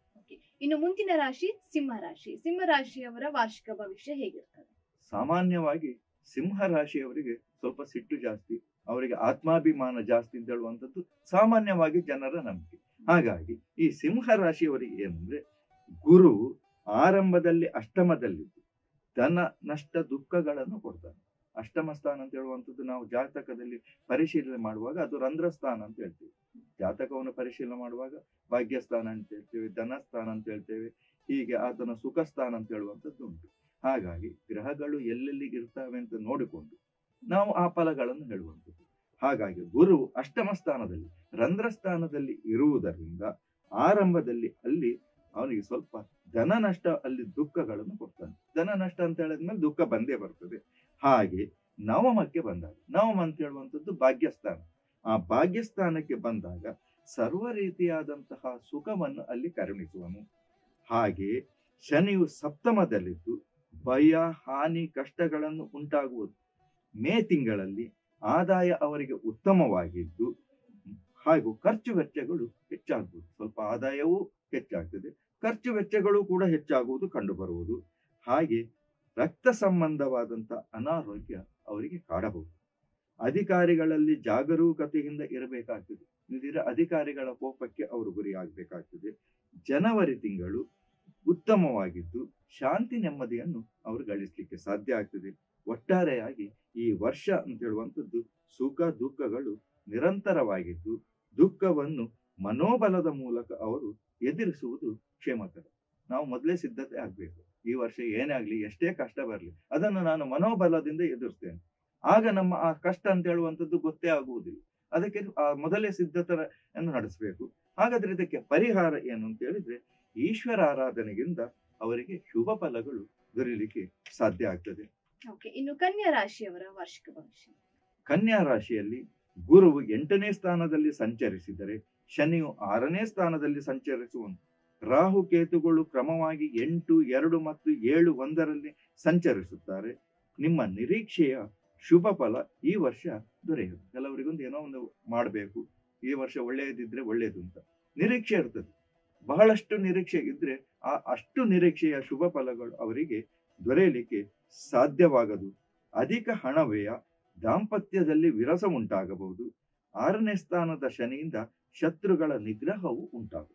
ಇನ್ನು ಮುಂದಿನ ರಾಶಿ ಸಿಂಹ ರಾಶಿ ಸಿಂಹ ರಾಶಿಯವರ ವಾರ್ಷಿಕ ಭವಿಷ್ಯ ಹೇಗಿರ್ತದೆ ಸಾಮಾನ್ಯವಾಗಿ ಸಿಂಹ ರಾಶಿಯವರಿಗೆ ಸ್ವಲ್ಪ ಸಿಟ್ಟು ಜಾಸ್ತಿ ಅವರಿಗೆ ಆತ್ಮಾಭಿಮಾನ ಜಾಸ್ತಿ ಅಂತ ಹೇಳುವಂಥದ್ದು ಸಾಮಾನ್ಯವಾಗಿ ಜನರ ನಂಬಿಕೆ ಹಾಗಾಗಿ ಈ ಸಿಂಹ ರಾಶಿಯವರಿಗೆ ಏನಂದ್ರೆ ಗುರು ಆರಂಭದಲ್ಲಿ ಅಷ್ಟಮದಲ್ಲಿದ್ದು ಧನ ನಷ್ಟ ದುಃಖಗಳನ್ನು ಕೊಡ್ತಾನೆ ಅಷ್ಟಮ ಸ್ಥಾನ ಅಂತ ಹೇಳುವಂಥದ್ದು ನಾವು ಜಾತಕದಲ್ಲಿ ಪರಿಶೀಲನೆ ಮಾಡುವಾಗ ಅದು ರಂಧ್ರ ಸ್ಥಾನ ಅಂತ ಹೇಳ್ತೀವಿ ಜಾತಕವನ್ನು ಪರಿಶೀಲನೆ ಮಾಡುವಾಗ ಭಾಗ್ಯಸ್ಥಾನ ಅಂತ ಹೇಳ್ತೇವೆ ಧನಸ್ಥಾನ ಅಂತ ಹೇಳ್ತೇವೆ ಹೀಗೆ ಆತನ ಸುಖ ಸ್ಥಾನ ಅಂತ ಹೇಳುವಂಥದ್ದು ಉಂಟು ಹಾಗಾಗಿ ಗ್ರಹಗಳು ಎಲ್ಲೆಲ್ಲಿ ಇರ್ತವೆ ಅಂತ ನೋಡಿಕೊಂಡು ನಾವು ಆ ಫಲಗಳನ್ನು ಹೇಳುವಂಥದ್ದು ಹಾಗಾಗಿ ಗುರು ಅಷ್ಟಮ ಸ್ಥಾನದಲ್ಲಿ ರಂಧ್ರ ಸ್ಥಾನದಲ್ಲಿ ಇರುವುದರಿಂದ ಆರಂಭದಲ್ಲಿ ಅಲ್ಲಿ ಅವನಿಗೆ ಸ್ವಲ್ಪ ಧನ ನಷ್ಟ ಅಲ್ಲಿ ದುಃಖಗಳನ್ನು ಕೊಡ್ತಾನೆ ಧನ ನಷ್ಟ ಅಂತ ಹೇಳಿದ್ಮೇಲೆ ದುಃಖ ಬಂದೇ ಬರ್ತದೆ ಹಾಗೆ ನವಮಕ್ಕೆ ಬಂದಾಗ ನವಮ ಅಂತ ಹೇಳುವಂಥದ್ದು ಭಾಗ್ಯಸ್ಥಾನ ಆ ಭಾಗ್ಯಸ್ಥಾನಕ್ಕೆ ಬಂದಾಗ ಸರ್ವ ರೀತಿಯಾದಂತಹ ಸುಖವನ್ನು ಅಲ್ಲಿ ಕರುಣಿಸುವನು ಹಾಗೆ ಶನಿಯು ಸಪ್ತಮದಲ್ಲಿದ್ದು ಭಯ ಹಾನಿ ಕಷ್ಟಗಳನ್ನು ಉಂಟಾಗುವುದು ಮೇ ತಿಂಗಳಲ್ಲಿ ಆದಾಯ ಅವರಿಗೆ ಉತ್ತಮವಾಗಿದ್ದು ಹಾಗೂ ಖರ್ಚು ವೆಚ್ಚಗಳು ಹೆಚ್ಚಾಗುವುದು ಸ್ವಲ್ಪ ಆದಾಯವೂ ಹೆಚ್ಚಾಗ್ತದೆ ಖರ್ಚು ವೆಚ್ಚಗಳು ಕೂಡ ಹೆಚ್ಚಾಗುವುದು ಕಂಡುಬರುವುದು ಹಾಗೆ ರಕ್ತ ಸಂಬಂಧವಾದಂತ ಅನಾರೋಗ್ಯ ಅವರಿಗೆ ಕಾಡಬಹುದು ಅಧಿಕಾರಿಗಳಲ್ಲಿ ಜಾಗರೂಕತೆಯಿಂದ ಇರಬೇಕಾಗ್ತದೆ ಇಲ್ದಿರ ಅಧಿಕಾರಿಗಳ ಕೋಪಕ್ಕೆ ಅವರು ಗುರಿಯಾಗಬೇಕಾಗ್ತದೆ ಜನವರಿ ತಿಂಗಳು ಉತ್ತಮವಾಗಿದ್ದು ಶಾಂತಿ ನೆಮ್ಮದಿಯನ್ನು ಅವರು ಗಳಿಸಲಿಕ್ಕೆ ಸಾಧ್ಯ ಆಗ್ತದೆ ಒಟ್ಟಾರೆಯಾಗಿ ಈ ವರ್ಷ ಅಂತ ಹೇಳುವಂಥದ್ದು ಸುಖ ದುಃಖಗಳು ನಿರಂತರವಾಗಿದ್ದು ದುಃಖವನ್ನು ಮನೋಬಲದ ಮೂಲಕ ಅವರು ಎದುರಿಸುವುದು ಕ್ಷೇಮಕರ ನಾವು ಮೊದಲೇ ಸಿದ್ಧತೆ ಆಗ್ಬೇಕು ಈ ವರ್ಷ ಏನೇ ಆಗ್ಲಿ ಎಷ್ಟೇ ಕಷ್ಟ ಬರಲಿ ಅದನ್ನು ನಾನು ಮನೋಬಲದಿಂದ ಎದುರಿಸ್ತೇನೆ ಆಗ ನಮ್ಮ ಆ ಕಷ್ಟ ಅಂತ ಹೇಳುವಂಥದ್ದು ಗೊತ್ತೇ ಆಗುವುದಿಲ್ಲ ಅದಕ್ಕೆ ಆ ಮೊದಲೇ ಸಿದ್ಧತೆಯನ್ನು ನಡೆಸಬೇಕು ಹಾಗಾದ್ರೆ ಇದಕ್ಕೆ ಪರಿಹಾರ ಏನು ಅಂತ ಹೇಳಿದ್ರೆ ಈಶ್ವರ ಆರಾಧನೆಗಿಂದ ಅವರಿಗೆ ಶುಭ ಫಲಗಳು ದೊರೆಯಲಿಕ್ಕೆ ಸಾಧ್ಯ ಆಗ್ತದೆ ಓಕೆ ಇನ್ನು ಕನ್ಯಾ ರಾಶಿಯವರ ವಾರ್ಷಿಕ ಭವಿಷ್ಯ ಕನ್ಯಾ ರಾಶಿಯಲ್ಲಿ ಗುರುವು ಎಂಟನೇ ಸ್ಥಾನದಲ್ಲಿ ಸಂಚರಿಸಿದರೆ ಶನಿಯು ಆರನೇ ಸ್ಥಾನದಲ್ಲಿ ಸಂಚರಿಸುವನು ರಾಹು ಕೇತುಗಳು ಕ್ರಮವಾಗಿ ಎಂಟು ಎರಡು ಮತ್ತು ಏಳು ಒಂದರಲ್ಲಿ ಸಂಚರಿಸುತ್ತಾರೆ ನಿಮ್ಮ ನಿರೀಕ್ಷೆಯ ಶುಭ ಫಲ ಈ ವರ್ಷ ದೊರೆಯುವುದು ಕೆಲವರಿಗೊಂದು ಏನೋ ಒಂದು ಮಾಡಬೇಕು ಈ ವರ್ಷ ಒಳ್ಳೆಯದಿದ್ರೆ ಒಳ್ಳೆಯದು ಅಂತ ನಿರೀಕ್ಷೆ ಇರ್ತದೆ ಬಹಳಷ್ಟು ನಿರೀಕ್ಷೆ ಇದ್ರೆ ಆ ಅಷ್ಟು ನಿರೀಕ್ಷೆಯ ಶುಭ ಫಲಗಳು ಅವರಿಗೆ ದೊರೆಯಲಿಕ್ಕೆ ಸಾಧ್ಯವಾಗದು ಅಧಿಕ ಹಣ ವ್ಯಯ ದಾಂಪತ್ಯದಲ್ಲಿ ವಿರಸ ಉಂಟಾಗಬಹುದು ಆರನೇ ಸ್ಥಾನದ ಶನಿಯಿಂದ ಶತ್ರುಗಳ ನಿಗ್ರಹವು ಉಂಟಾಗುವುದು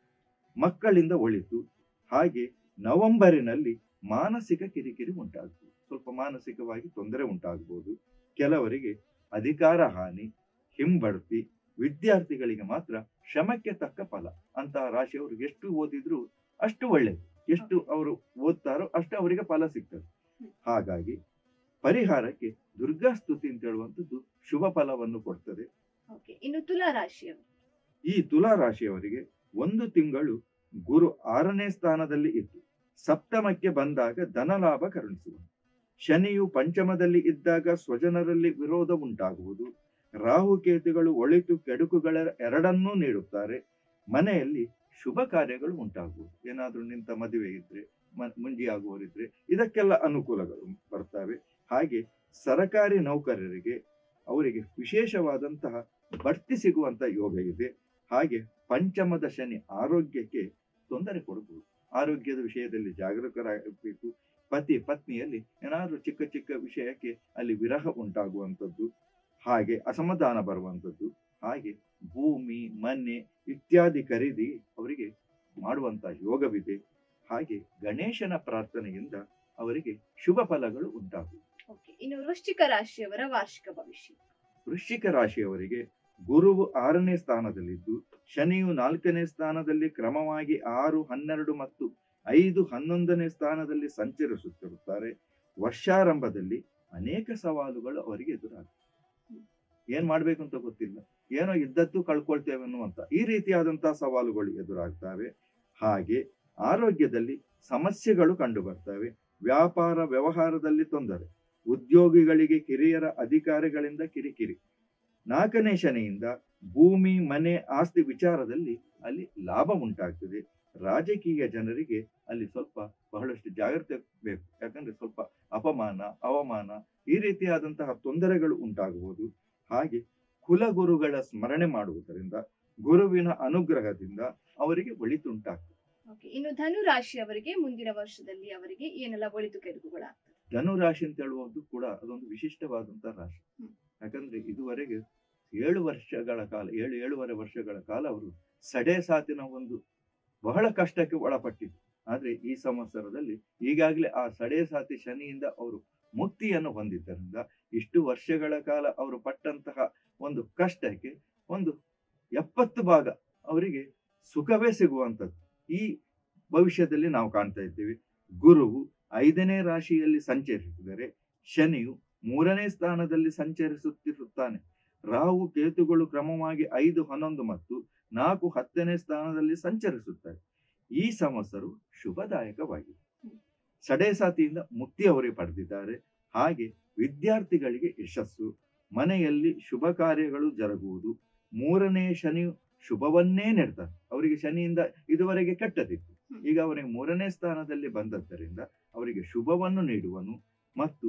ಮಕ್ಕಳಿಂದ ಒಳಿತು ಹಾಗೆ ನವೆಂಬರಿನಲ್ಲಿ ಮಾನಸಿಕ ಕಿರಿಕಿರಿ ಉಂಟಾಗಬಹುದು ಸ್ವಲ್ಪ ಮಾನಸಿಕವಾಗಿ ತೊಂದರೆ ಉಂಟಾಗಬಹುದು ಕೆಲವರಿಗೆ ಅಧಿಕಾರ ಹಾನಿ ಹಿಂಬಡ್ತಿ ವಿದ್ಯಾರ್ಥಿಗಳಿಗೆ ಮಾತ್ರ ಶ್ರಮಕ್ಕೆ ತಕ್ಕ ಫಲ ಅಂತಹ ರಾಶಿಯವರು ಎಷ್ಟು ಓದಿದ್ರು ಅಷ್ಟು ಒಳ್ಳೆಯದು ಎಷ್ಟು ಅವರು ಓದ್ತಾರೋ ಅಷ್ಟು ಅವರಿಗೆ ಫಲ ಸಿಗ್ತದೆ ಹಾಗಾಗಿ ಪರಿಹಾರಕ್ಕೆ ದುರ್ಗಾ ಸ್ತುತಿ ಅಂತ ಹೇಳುವಂಥದ್ದು ಶುಭ ಫಲವನ್ನು ಕೊಡ್ತದೆ ಓಕೆ ಇನ್ನು ತುಲಾ ರಾಶಿಯವರು ಈ ತುಲಾ ರಾಶಿಯವರಿಗೆ ಒಂದು ತಿಂಗಳು ಗುರು ಆರನೇ ಸ್ಥಾನದಲ್ಲಿ ಇದ್ದು ಸಪ್ತಮಕ್ಕೆ ಬಂದಾಗ ಧನಲಾಭ ಕರುಣಿಸುವ ಶನಿಯು ಪಂಚಮದಲ್ಲಿ ಇದ್ದಾಗ ಸ್ವಜನರಲ್ಲಿ ವಿರೋಧ ಉಂಟಾಗುವುದು ರಾಹುಕೇತುಗಳು ಒಳಿತು ಕೆಡುಕುಗಳ ಎರಡನ್ನೂ ನೀಡುತ್ತಾರೆ ಮನೆಯಲ್ಲಿ ಶುಭ ಕಾರ್ಯಗಳು ಉಂಟಾಗುವುದು ಏನಾದ್ರೂ ನಿಂತ ಮದುವೆ ಇದ್ರೆ ಮ- ಮುಂಜಿಯಾಗುವವರಿದ್ರೆ ಇದಕ್ಕೆಲ್ಲ ಅನುಕೂಲಗಳು ಬರ್ತವೆ ಹಾಗೆ ಸರಕಾರಿ ನೌಕರರಿಗೆ ಅವರಿಗೆ ವಿಶೇಷವಾದಂತಹ ಬಡ್ತಿ ಸಿಗುವಂತ ಯೋಗ ಇದೆ ಹಾಗೆ ಪಂಚಮದ ಶನಿ ಆರೋಗ್ಯಕ್ಕೆ ತೊಂದರೆ ಕೊಡಬಹುದು ಆರೋಗ್ಯದ ವಿಷಯದಲ್ಲಿ ಜಾಗರೂಕರಾಗಬೇಕು ಪತಿ ಪತ್ನಿಯಲ್ಲಿ ಏನಾದ್ರೂ ಚಿಕ್ಕ ಚಿಕ್ಕ ವಿಷಯಕ್ಕೆ ಅಲ್ಲಿ ವಿರಹ ಉಂಟಾಗುವಂಥದ್ದು ಹಾಗೆ ಅಸಮಾಧಾನ ಬರುವಂಥದ್ದು ಹಾಗೆ ಭೂಮಿ ಮನೆ ಇತ್ಯಾದಿ ಖರೀದಿ ಅವರಿಗೆ ಮಾಡುವಂತ ಯೋಗವಿದೆ ಹಾಗೆ ಗಣೇಶನ ಪ್ರಾರ್ಥನೆಯಿಂದ ಅವರಿಗೆ ಶುಭ ಫಲಗಳು ಉಂಟಾಗುವುದು ಓಕೆ ಇನ್ನು ವೃಶ್ಚಿಕ ರಾಶಿಯವರ ವಾರ್ಷಿಕ ಭವಿಷ್ಯ ವೃಶ್ಚಿಕ ರಾಶಿಯವರಿಗೆ ಗುರುವು ಆರನೇ ಸ್ಥಾನದಲ್ಲಿದ್ದು ಶನಿಯು ನಾಲ್ಕನೇ ಸ್ಥಾನದಲ್ಲಿ ಕ್ರಮವಾಗಿ ಆರು ಹನ್ನೆರಡು ಮತ್ತು ಐದು ಹನ್ನೊಂದನೇ ಸ್ಥಾನದಲ್ಲಿ ಸಂಚರಿಸುತ್ತಿರುತ್ತಾರೆ ವರ್ಷಾರಂಭದಲ್ಲಿ ಅನೇಕ ಸವಾಲುಗಳು ಅವರಿಗೆ ಎದುರಾಗ್ತವೆ ಏನ್ ಮಾಡ್ಬೇಕು ಅಂತ ಗೊತ್ತಿಲ್ಲ ಏನೋ ಇದ್ದದ್ದು ಕಳ್ಕೊಳ್ತೇವೆ ಅನ್ನುವಂತ ಈ ರೀತಿಯಾದಂತಹ ಸವಾಲುಗಳು ಎದುರಾಗ್ತವೆ ಹಾಗೆ ಆರೋಗ್ಯದಲ್ಲಿ ಸಮಸ್ಯೆಗಳು ಕಂಡು ಬರ್ತವೆ ವ್ಯಾಪಾರ ವ್ಯವಹಾರದಲ್ಲಿ ತೊಂದರೆ ಉದ್ಯೋಗಿಗಳಿಗೆ ಕಿರಿಯರ ಅಧಿಕಾರಿಗಳಿಂದ ಕಿರಿಕಿರಿ ನಾಲ್ಕನೇ ಶನಿಯಿಂದ ಭೂಮಿ ಮನೆ ಆಸ್ತಿ ವಿಚಾರದಲ್ಲಿ ಅಲ್ಲಿ ಲಾಭ ಉಂಟಾಗ್ತದೆ ರಾಜಕೀಯ ಜನರಿಗೆ ಅಲ್ಲಿ ಸ್ವಲ್ಪ ಬಹಳಷ್ಟು ಜಾಗ್ರತೆ ಬೇಕು ಯಾಕಂದ್ರೆ ಸ್ವಲ್ಪ ಅಪಮಾನ ಅವಮಾನ ಈ ರೀತಿಯಾದಂತಹ ತೊಂದರೆಗಳು ಉಂಟಾಗಬಹುದು ಹಾಗೆ ಕುಲಗುರುಗಳ ಸ್ಮರಣೆ ಮಾಡುವುದರಿಂದ ಗುರುವಿನ ಅನುಗ್ರಹದಿಂದ ಅವರಿಗೆ ಒಳಿತುಂಟಾಗ್ತದೆ ಓಕೆ ಇನ್ನು ಧನು ರಾಶಿಯವರಿಗೆ ಮುಂದಿನ ವರ್ಷದಲ್ಲಿ ಅವರಿಗೆ ಏನೆಲ್ಲ ಒಳಿತು ಕೆಡುಕುಗಳಾಗ್ತದೆ ಧನು ರಾಶಿ ಅಂತ ಹೇಳುವುದು ಕೂಡ ಅದೊಂದು ವಿಶಿಷ್ಟವಾದಂತಹ ರಾಶಿ ಹ್ಮ್. ಯಾಕಂದ್ರೆ ಇದುವರೆಗೆ ಏಳು ವರ್ಷಗಳ ಕಾಲ ಏಳು ಏಳುವರೆ ವರ್ಷಗಳ ಕಾಲ ಅವರು ಸಡೆ ಸಾತಿನ ಒಂದು ಬಹಳ ಕಷ್ಟಕ್ಕೆ ಒಳಪಟ್ಟಿದ್ರು ಆದ್ರೆ ಈ ಸಂವತ್ಸರದಲ್ಲಿ ಈಗಾಗಲೇ ಆ ಸಡೆ ಸಾತಿ ಶನಿಯಿಂದ ಅವರು ಮುಕ್ತಿಯನ್ನು ಹೊಂದಿದ್ದರಿಂದ ಇಷ್ಟು ವರ್ಷಗಳ ಕಾಲ ಅವರು ಪಟ್ಟಂತಹ ಒಂದು ಕಷ್ಟಕ್ಕೆ ಒಂದು ಎಪ್ಪತ್ತು ಭಾಗ ಅವರಿಗೆ ಸುಖವೇ ಸಿಗುವಂಥದ್ದು ಈ ಭವಿಷ್ಯದಲ್ಲಿ ನಾವು ಕಾಣ್ತಾ ಇದ್ದೇವೆ ಗುರುವು ಐದನೇ ರಾಶಿಯಲ್ಲಿ ಸಂಚರಿಸಿದರೆ ಶನಿಯು ಮೂರನೇ ಸ್ಥಾನದಲ್ಲಿ ಸಂಚರಿಸುತ್ತಿರುತ್ತಾನೆ ರಾಹು ಕೇತುಗಳು ಕ್ರಮವಾಗಿ ಐದು ಹನ್ನೊಂದು ಮತ್ತು ನಾಲ್ಕು ಹತ್ತನೇ ಸ್ಥಾನದಲ್ಲಿ ಸಂಚರಿಸುತ್ತಾರೆ ಈ ಸಂವತ್ಸರವು ಶುಭದಾಯಕವಾಗಿದೆ ಸಡೆ ಸಾತಿಯಿಂದ ಮುಕ್ತಿ ಅವರೇ ಪಡೆದಿದ್ದಾರೆ ಹಾಗೆ ವಿದ್ಯಾರ್ಥಿಗಳಿಗೆ ಯಶಸ್ಸು ಮನೆಯಲ್ಲಿ ಶುಭ ಕಾರ್ಯಗಳು ಜರುಗುವುದು ಮೂರನೇ ಶನಿ ಶುಭವನ್ನೇ ನೀಡ್ತಾರೆ ಅವರಿಗೆ ಶನಿಯಿಂದ ಇದುವರೆಗೆ ಕೆಟ್ಟದಿತ್ತು ಈಗ ಅವರಿಗೆ ಮೂರನೇ ಸ್ಥಾನದಲ್ಲಿ ಬಂದದ್ದರಿಂದ ಅವರಿಗೆ ಶುಭವನ್ನು ನೀಡುವನು ಮತ್ತು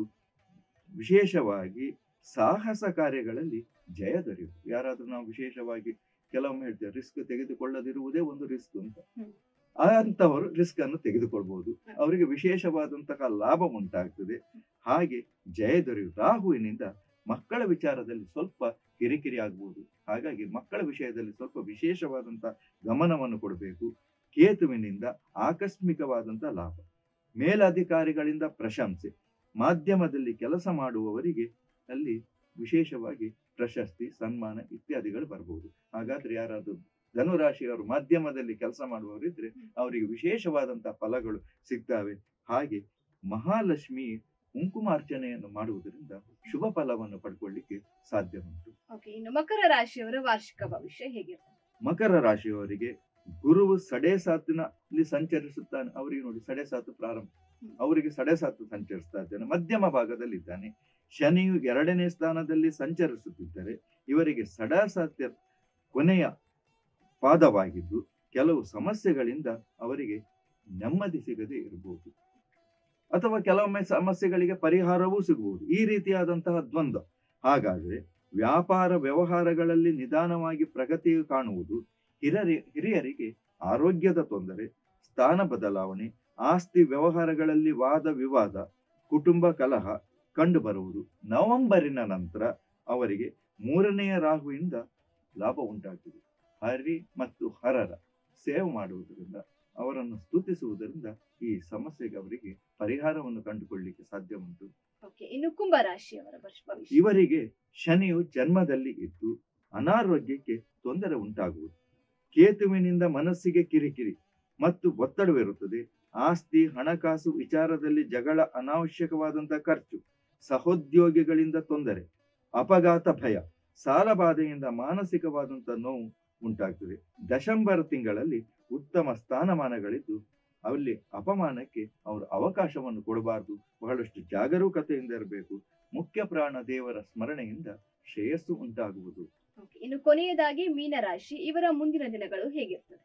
ವಿಶೇಷವಾಗಿ ಸಾಹಸ ಕಾರ್ಯಗಳಲ್ಲಿ ಜಯ ದೊರೆಯುವುದು ಯಾರಾದ್ರೂ ನಾವು ವಿಶೇಷವಾಗಿ ಕೆಲವೊಮ್ಮೆ ಹೇಳ್ತೇವೆ ರಿಸ್ಕ್ ತೆಗೆದುಕೊಳ್ಳದಿರುವುದೇ ಒಂದು ರಿಸ್ಕ್ ಅಂತ ಹ್ಮ್. ಅಂತವರು ರಿಸ್ಕ್ ಅನ್ನು ತೆಗೆದುಕೊಳ್ಬಹುದು ಅವರಿಗೆ ವಿಶೇಷವಾದಂತಹ ಲಾಭ ಉಂಟಾಗ್ತದೆ ಹಾಗೆ ಜಯ ದೊರೆಯು ರಾಹುವಿನಿಂದ ಮಕ್ಕಳ ವಿಚಾರದಲ್ಲಿ ಸ್ವಲ್ಪ ಕಿರಿಕಿರಿ ಆಗ್ಬೋದು ಹಾಗಾಗಿ ಮಕ್ಕಳ ವಿಷಯದಲ್ಲಿ ಸ್ವಲ್ಪ ವಿಶೇಷವಾದಂತಹ ಗಮನವನ್ನು ಕೊಡಬೇಕು ಕೇತುವಿನಿಂದ ಆಕಸ್ಮಿಕವಾದಂತ ಲಾಭ ಮೇಲಧಿಕಾರಿಗಳಿಂದ ಪ್ರಶಂಸೆ ಮಾಧ್ಯಮದಲ್ಲಿ ಕೆಲಸ ಮಾಡುವವರಿಗೆ ಅಲ್ಲಿ ವಿಶೇಷವಾಗಿ ಪ್ರಶಸ್ತಿ ಸನ್ಮಾನ ಇತ್ಯಾದಿಗಳು ಬರಬಹುದು ಹಾಗಾದ್ರೆ ಯಾರಾದ್ರೂ ಧನುರಾಶಿಯವರು ಮಾಧ್ಯಮದಲ್ಲಿ ಕೆಲಸ ಮಾಡುವವರಿದ್ರೆ ಅವರಿಗೆ ವಿಶೇಷವಾದಂತಹ ಫಲಗಳು ಸಿಗ್ತವೆ ಹಾಗೆ ಮಹಾಲಕ್ಷ್ಮಿ ಕುಂಕುಮಾರ್ಚನೆಯನ್ನು ಮಾಡುವುದರಿಂದ ಶುಭ ಫಲವನ್ನು ಪಡ್ಕೊಳ್ಳಿಕ್ಕೆ ಸಾಧ್ಯ ಉಂಟು ಓಕೆ ಇನ್ನು ಮಕರ ರಾಶಿಯವರ ವಾರ್ಷಿಕ ಭವಿಷ್ಯ ಹೇಗಿರ್ತದೆ ಮಕರ ರಾಶಿಯವರಿಗೆ ಗುರುವು ಸಡೆ ಸಾತಿನಲ್ಲಿ ಸಂಚರಿಸುತ್ತಾನೆ ಅವರಿಗೆ ನೋಡಿ ಸಡೆ ಸಾತು ಪ್ರಾರಂಭ ಅವರಿಗೆ ಸಡೆ ಸಾತು ಸಂಚರಿಸ್ತಾ ಇದ್ದಾನೆ ಮಧ್ಯಮ ಭಾಗದಲ್ಲಿದ್ದಾನೆ ಶನಿಯು ಎರಡನೇ ಸ್ಥಾನದಲ್ಲಿ ಸಂಚರಿಸುತ್ತಿದ್ದರೆ ಇವರಿಗೆ ಸಡಾ ಸಾತ್ಯ ಕೊನೆಯ ಪಾದವಾಗಿದ್ದು ಕೆಲವು ಸಮಸ್ಯೆಗಳಿಂದ ಅವರಿಗೆ ನೆಮ್ಮದಿ ಸಿಗದೆ ಇರಬಹುದು ಅಥವಾ ಕೆಲವೊಮ್ಮೆ ಸಮಸ್ಯೆಗಳಿಗೆ ಪರಿಹಾರವೂ ಸಿಗಬಹುದು ಈ ರೀತಿಯಾದಂತಹ ದ್ವಂದ್ವ ಹಾಗಾದ್ರೆ ವ್ಯಾಪಾರ ವ್ಯವಹಾರಗಳಲ್ಲಿ ನಿಧಾನವಾಗಿ ಪ್ರಗತಿಯು ಕಾಣುವುದು ಹಿರರಿ ಹಿರಿಯರಿಗೆ ಆರೋಗ್ಯದ ತೊಂದರೆ ಸ್ಥಾನ ಬದಲಾವಣೆ ಆಸ್ತಿ ವ್ಯವಹಾರಗಳಲ್ಲಿ ವಾದ ವಿವಾದ ಕುಟುಂಬ ಕಲಹ ಕಂಡು ಬರುವುದು ನವೆಂಬರಿನ ನಂತರ ಅವರಿಗೆ ಮೂರನೆಯ ರಾಹುವಿಂದ ಲಾಭ ಉಂಟಾಗುತ್ತದೆ ಹರಿ ಮತ್ತು ಹರರ ಸೇವೆ ಮಾಡುವುದರಿಂದ ಅವರನ್ನು ಸ್ತುತಿಸುವುದರಿಂದ ಈ ಸಮಸ್ಯೆಗೆ ಅವರಿಗೆ ಪರಿಹಾರವನ್ನು ಕಂಡುಕೊಳ್ಳಿಕ್ಕೆ ಸಾಧ್ಯ ಉಂಟು ಓಕೆ ಇನ್ನು ಕುಂಭ ರಾಶಿಯವರ ಭವಿಷ್ಯ ಇವರಿಗೆ ಶನಿಯು ಜನ್ಮದಲ್ಲಿ ಇದ್ದು ಅನಾರೋಗ್ಯಕ್ಕೆ ತೊಂದರೆ ಉಂಟಾಗುವುದು ಕೇತುವಿನಿಂದ ಮನಸ್ಸಿಗೆ ಕಿರಿಕಿರಿ ಮತ್ತು ಒತ್ತಡವಿರುತ್ತದೆ ಆಸ್ತಿ ಹಣಕಾಸು ವಿಚಾರದಲ್ಲಿ ಜಗಳ ಅನಾವಶ್ಯಕವಾದಂತಹ ಖರ್ಚು ಸಹೋದ್ಯೋಗಿಗಳಿಂದ ತೊಂದರೆ ಅಪಘಾತ ಭಯ ಸಾಲಬಾಧೆಯಿಂದ ಮಾನಸಿಕವಾದಂತಹ ನೋವು ಉಂಟಾಗ್ತದೆ ದಶಂಬರ ತಿಂಗಳಲ್ಲಿ ಉತ್ತಮ ಸ್ಥಾನಮಾನಗಳಿದ್ದು ಅಲ್ಲಿ ಅಪಮಾನಕ್ಕೆ ಅವರು ಅವಕಾಶವನ್ನು ಕೊಡಬಾರದು ಬಹಳಷ್ಟು ಜಾಗರೂಕತೆಯಿಂದ ಇರಬೇಕು ಮುಖ್ಯ ಪ್ರಾಣ ದೇವರ ಸ್ಮರಣೆಯಿಂದ ಶ್ರೇಯಸ್ಸು ಉಂಟಾಗುವುದು Okay, ಇನ್ನು ಕೊನೆಯದಾಗಿ ಮೀನರಾಶಿ ಇವರ ಮುಂದಿನ ದಿನಗಳು ಹೇಗಿರ್ತದೆ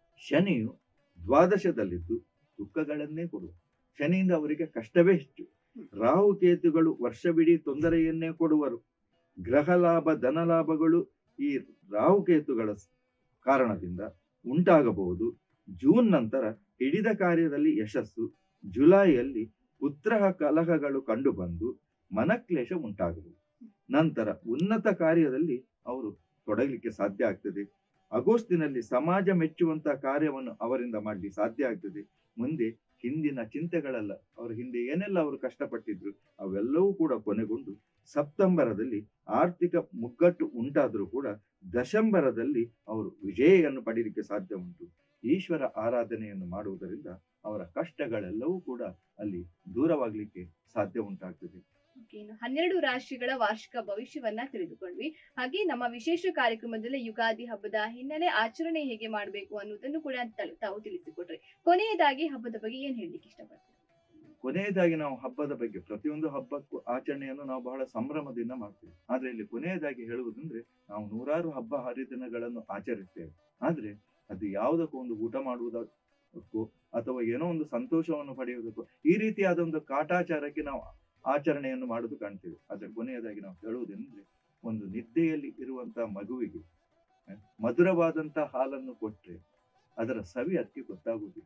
ಶನಿಯು ದ್ವಾದಶದಲ್ಲಿದ್ದು ದುಃಖಗಳನ್ನೇ ಕೊಡುವ ಶನಿಯಿಂದ ಅವರಿಗೆ ಕಷ್ಟವೇ ಹೆಚ್ಚು ರಾಹು ಕೇತುಗಳು ವರ್ಷವಿಡೀ ತೊಂದರೆಯನ್ನೇ ಕೊಡುವರು ಗ್ರಹ ಲಾಭ ಧನ ಲಾಭಗಳು ಈ ರಾಹುಕೇತುಗಳ ಸ್- ಕಾರಣದಿಂದ ಉಂಟಾಗಬಹುದು ಜೂನ್ ನಂತರ ಹಿಡಿದ ಕಾರ್ಯದಲ್ಲಿ ಯಶಸ್ಸು ಜುಲೈಯಲ್ಲಿ ಪುತ್ರ ಕಲಹಗಳು ಕಂಡುಬಂದು ಮನಕ್ಲೇಶ ಉಂಟಾಗಬಹುದು ನಂತರ ಉನ್ನತ ಕಾರ್ಯದಲ್ಲಿ ಅವರು ತೊಡಗಲಿಕ್ಕೆ ಸಾಧ್ಯ ಆಗ್ತದೆ ಆಗಸ್ಟಿನಲ್ಲಿ ಸಮಾಜ ಮೆಚ್ಚುವಂತಹ ಕಾರ್ಯವನ್ನು ಅವರಿಂದ ಮಾಡಲಿಕ್ಕೆ ಸಾಧ್ಯ ಆಗ್ತದೆ ಮುಂದೆ ಹಿಂದಿನ ಚಿಂತೆಗಳೆಲ್ಲ ಅವರ ಹಿಂದೆ ಏನೆಲ್ಲ ಅವರು ಕಷ್ಟಪಟ್ಟಿದ್ರು ಅವೆಲ್ಲವೂ ಕೂಡ ಕೊನೆಗೊಂಡು ಸೆಪ್ಟೆಂಬರದಲ್ಲಿ ಆರ್ಥಿಕ ಮುಗ್ಗಟ್ಟು ಉಂಟಾದರೂ ಕೂಡ ದಶಂಬರದಲ್ಲಿ ಅವರು ವಿಜಯನ್ನು ಪಡೀಲಿಕ್ಕೆ ಸಾಧ್ಯ ಉಂಟು ಈಶ್ವರ ಆರಾಧನೆಯನ್ನು ಮಾಡುವುದರಿಂದ ಅವರ ಕಷ್ಟಗಳೆಲ್ಲವೂ ಕೂಡ ಅಲ್ಲಿ ದೂರವಾಗಲಿಕ್ಕೆ ಸಾಧ್ಯ ಉಂಟಾಗ್ತದೆ Okay, ಇನ್ನು ಹನ್ನೆರಡು ರಾಶಿಗಳ ವಾರ್ಷಿಕ ಭವಿಷ್ಯವನ್ನ ತಿಳಿದುಕೊಂಡ್ವಿ ಹಾಗೆ ನಮ್ಮ ವಿಶೇಷ ಕಾರ್ಯಕ್ರಮದಲ್ಲಿ ಯುಗಾದಿ ಹಬ್ಬದ ಹಿನ್ನೆಲೆ ಆಚರಣೆ ಹೇಗೆ ಮಾಡಬೇಕು ಅನ್ನೋದನ್ನು ಕೂಡ ತಲ್- ತಾವು ತಿಳಿಸಿಕೊಟ್ರಿ ಕೊನೆಯದಾಗಿ ಹಬ್ಬದ ಬಗ್ಗೆ ಏನ್ ಹೇಳಲಿಕ್ಕೆ ಇಷ್ಟಪಡ್ತೀರಿ ಕೊನೆಯದಾಗಿ ನಾವು ಹಬ್ಬದ ಬಗ್ಗೆ ಪ್ರತಿಯೊಂದು ಹಬ್ಬಕ್ಕೂ ಆಚರಣೆಯನ್ನು ನಾವು ಬಹಳ ಸಂಭ್ರಮದಿಂದ ಮಾಡ್ತೇವೆ ಆದ್ರೆ ಇಲ್ಲಿ ಕೊನೆಯದಾಗಿ ಹೇಳುವುದಂದ್ರೆ ನಾವು ನೂರಾರು ಹಬ್ಬ ಹರಿದಿನಗಳನ್ನು ಆಚರಿಸ್ತೇವೆ ಆದ್ರೆ ಅದು ಯಾವುದಕ್ಕೂ ಒಂದು ಊಟ ಮಾಡುವುದಕ್ಕೂ ಅಥವಾ ಏನೋ ಒಂದು ಸಂತೋಷವನ್ನು ಪಡೆಯುವುದಕ್ಕೂ ಈ ರೀತಿಯಾದ ಒಂದು ಕಾಟಾಚಾರಕ್ಕೆ ನಾವು ಆಚರಣೆಯನ್ನು ಮಾಡುವುದು ಕಾಣ್ತೇವೆ ಆದ್ರೆ ಕೊನೆಯದಾಗಿ ನಾವು ಹೇಳುವುದೆಂದ್ರೆ ಒಂದು ನಿದ್ದೆಯಲ್ಲಿ ಇರುವಂತಹ ಮಗುವಿಗೆ ಹ, ಮಧುರವಾದಂತಹ ಹಾಲನ್ನು ಕೊಟ್ರೆ ಅದರ ಸವಿ ಅದಕ್ಕೆ ಗೊತ್ತಾಗುವುದಿಲ್ಲ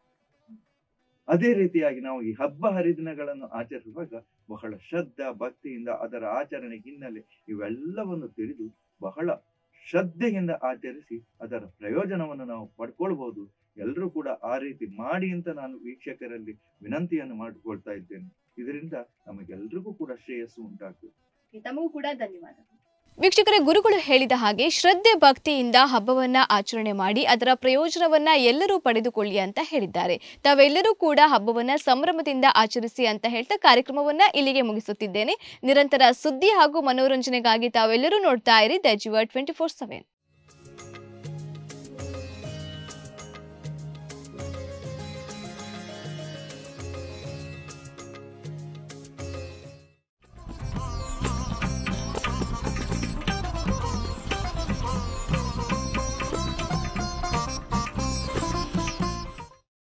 ಅದೇ ರೀತಿಯಾಗಿ ನಾವು ಈ ಹಬ್ಬ ಹರಿದಿನಗಳನ್ನು ಆಚರಿಸುವಾಗ ಬಹಳ ಶ್ರದ್ಧಾ ಭಕ್ತಿಯಿಂದ ಅದರ ಆಚರಣೆ ಹಿನ್ನೆಲೆ ಇವೆಲ್ಲವನ್ನು ತಿಳಿದು ಬಹಳ ಶ್ರದ್ಧೆಯಿಂದ ಆಚರಿಸಿ ಅದರ ಪ್ರಯೋಜನವನ್ನು ನಾವು ಪಡ್ಕೊಳ್ಬಹುದು ಎಲ್ಲರೂ ಕೂಡ ಆ ರೀತಿ ಮಾಡಿ ಅಂತ ನಾನು ವೀಕ್ಷಕರಲ್ಲಿ ವಿನಂತಿಯನ್ನು ಮಾಡಿಕೊಳ್ತಾ ಇದ್ದೇನೆ ಇದರಿಂದ ನಮಗೆಲ್ರಿಗೂ ಕೂಡ ಶ್ರೇಯಸ್ಸು ಉಂಟಾಗ್ತದೆ Okay, ತಮಗೂ ಕೂಡ ಧನ್ಯವಾದಗಳು ವೀಕ್ಷಕರೇ ಗುರುಗಳು ಹೇಳಿದ ಹಾಗೆ ಶ್ರದ್ಧೆ ಭಕ್ತಿಯಿಂದ ಹಬ್ಬವನ್ನ ಆಚರಣೆ ಮಾಡಿ ಅದರ ಪ್ರಯೋಜನವನ್ನ ಎಲ್ಲರೂ ಪಡೆದುಕೊಳ್ಳಿ ಅಂತ ಹೇಳಿದ್ದಾರೆ ತಾವೆಲ್ಲರೂ ಕೂಡ ಹಬ್ಬವನ್ನ ಸಂಭ್ರಮದಿಂದ ಆಚರಿಸಿ ಅಂತ ಹೇಳ್ತಾ ಕಾರ್ಯಕ್ರಮವನ್ನ ಇಲ್ಲಿಗೆ ಮುಗಿಸುತ್ತಿದ್ದೇನೆ ನಿರಂತರ ಸುದ್ದಿ ಹಾಗೂ ಮನೋರಂಜನೆಗಾಗಿ ತಾವೆಲ್ಲರೂ ನೋಡ್ತಾ ಇರಿ ದ ಜಿವ ಟ್ವೆಂಟಿ ಫೋರ್ ಸೆವೆನ್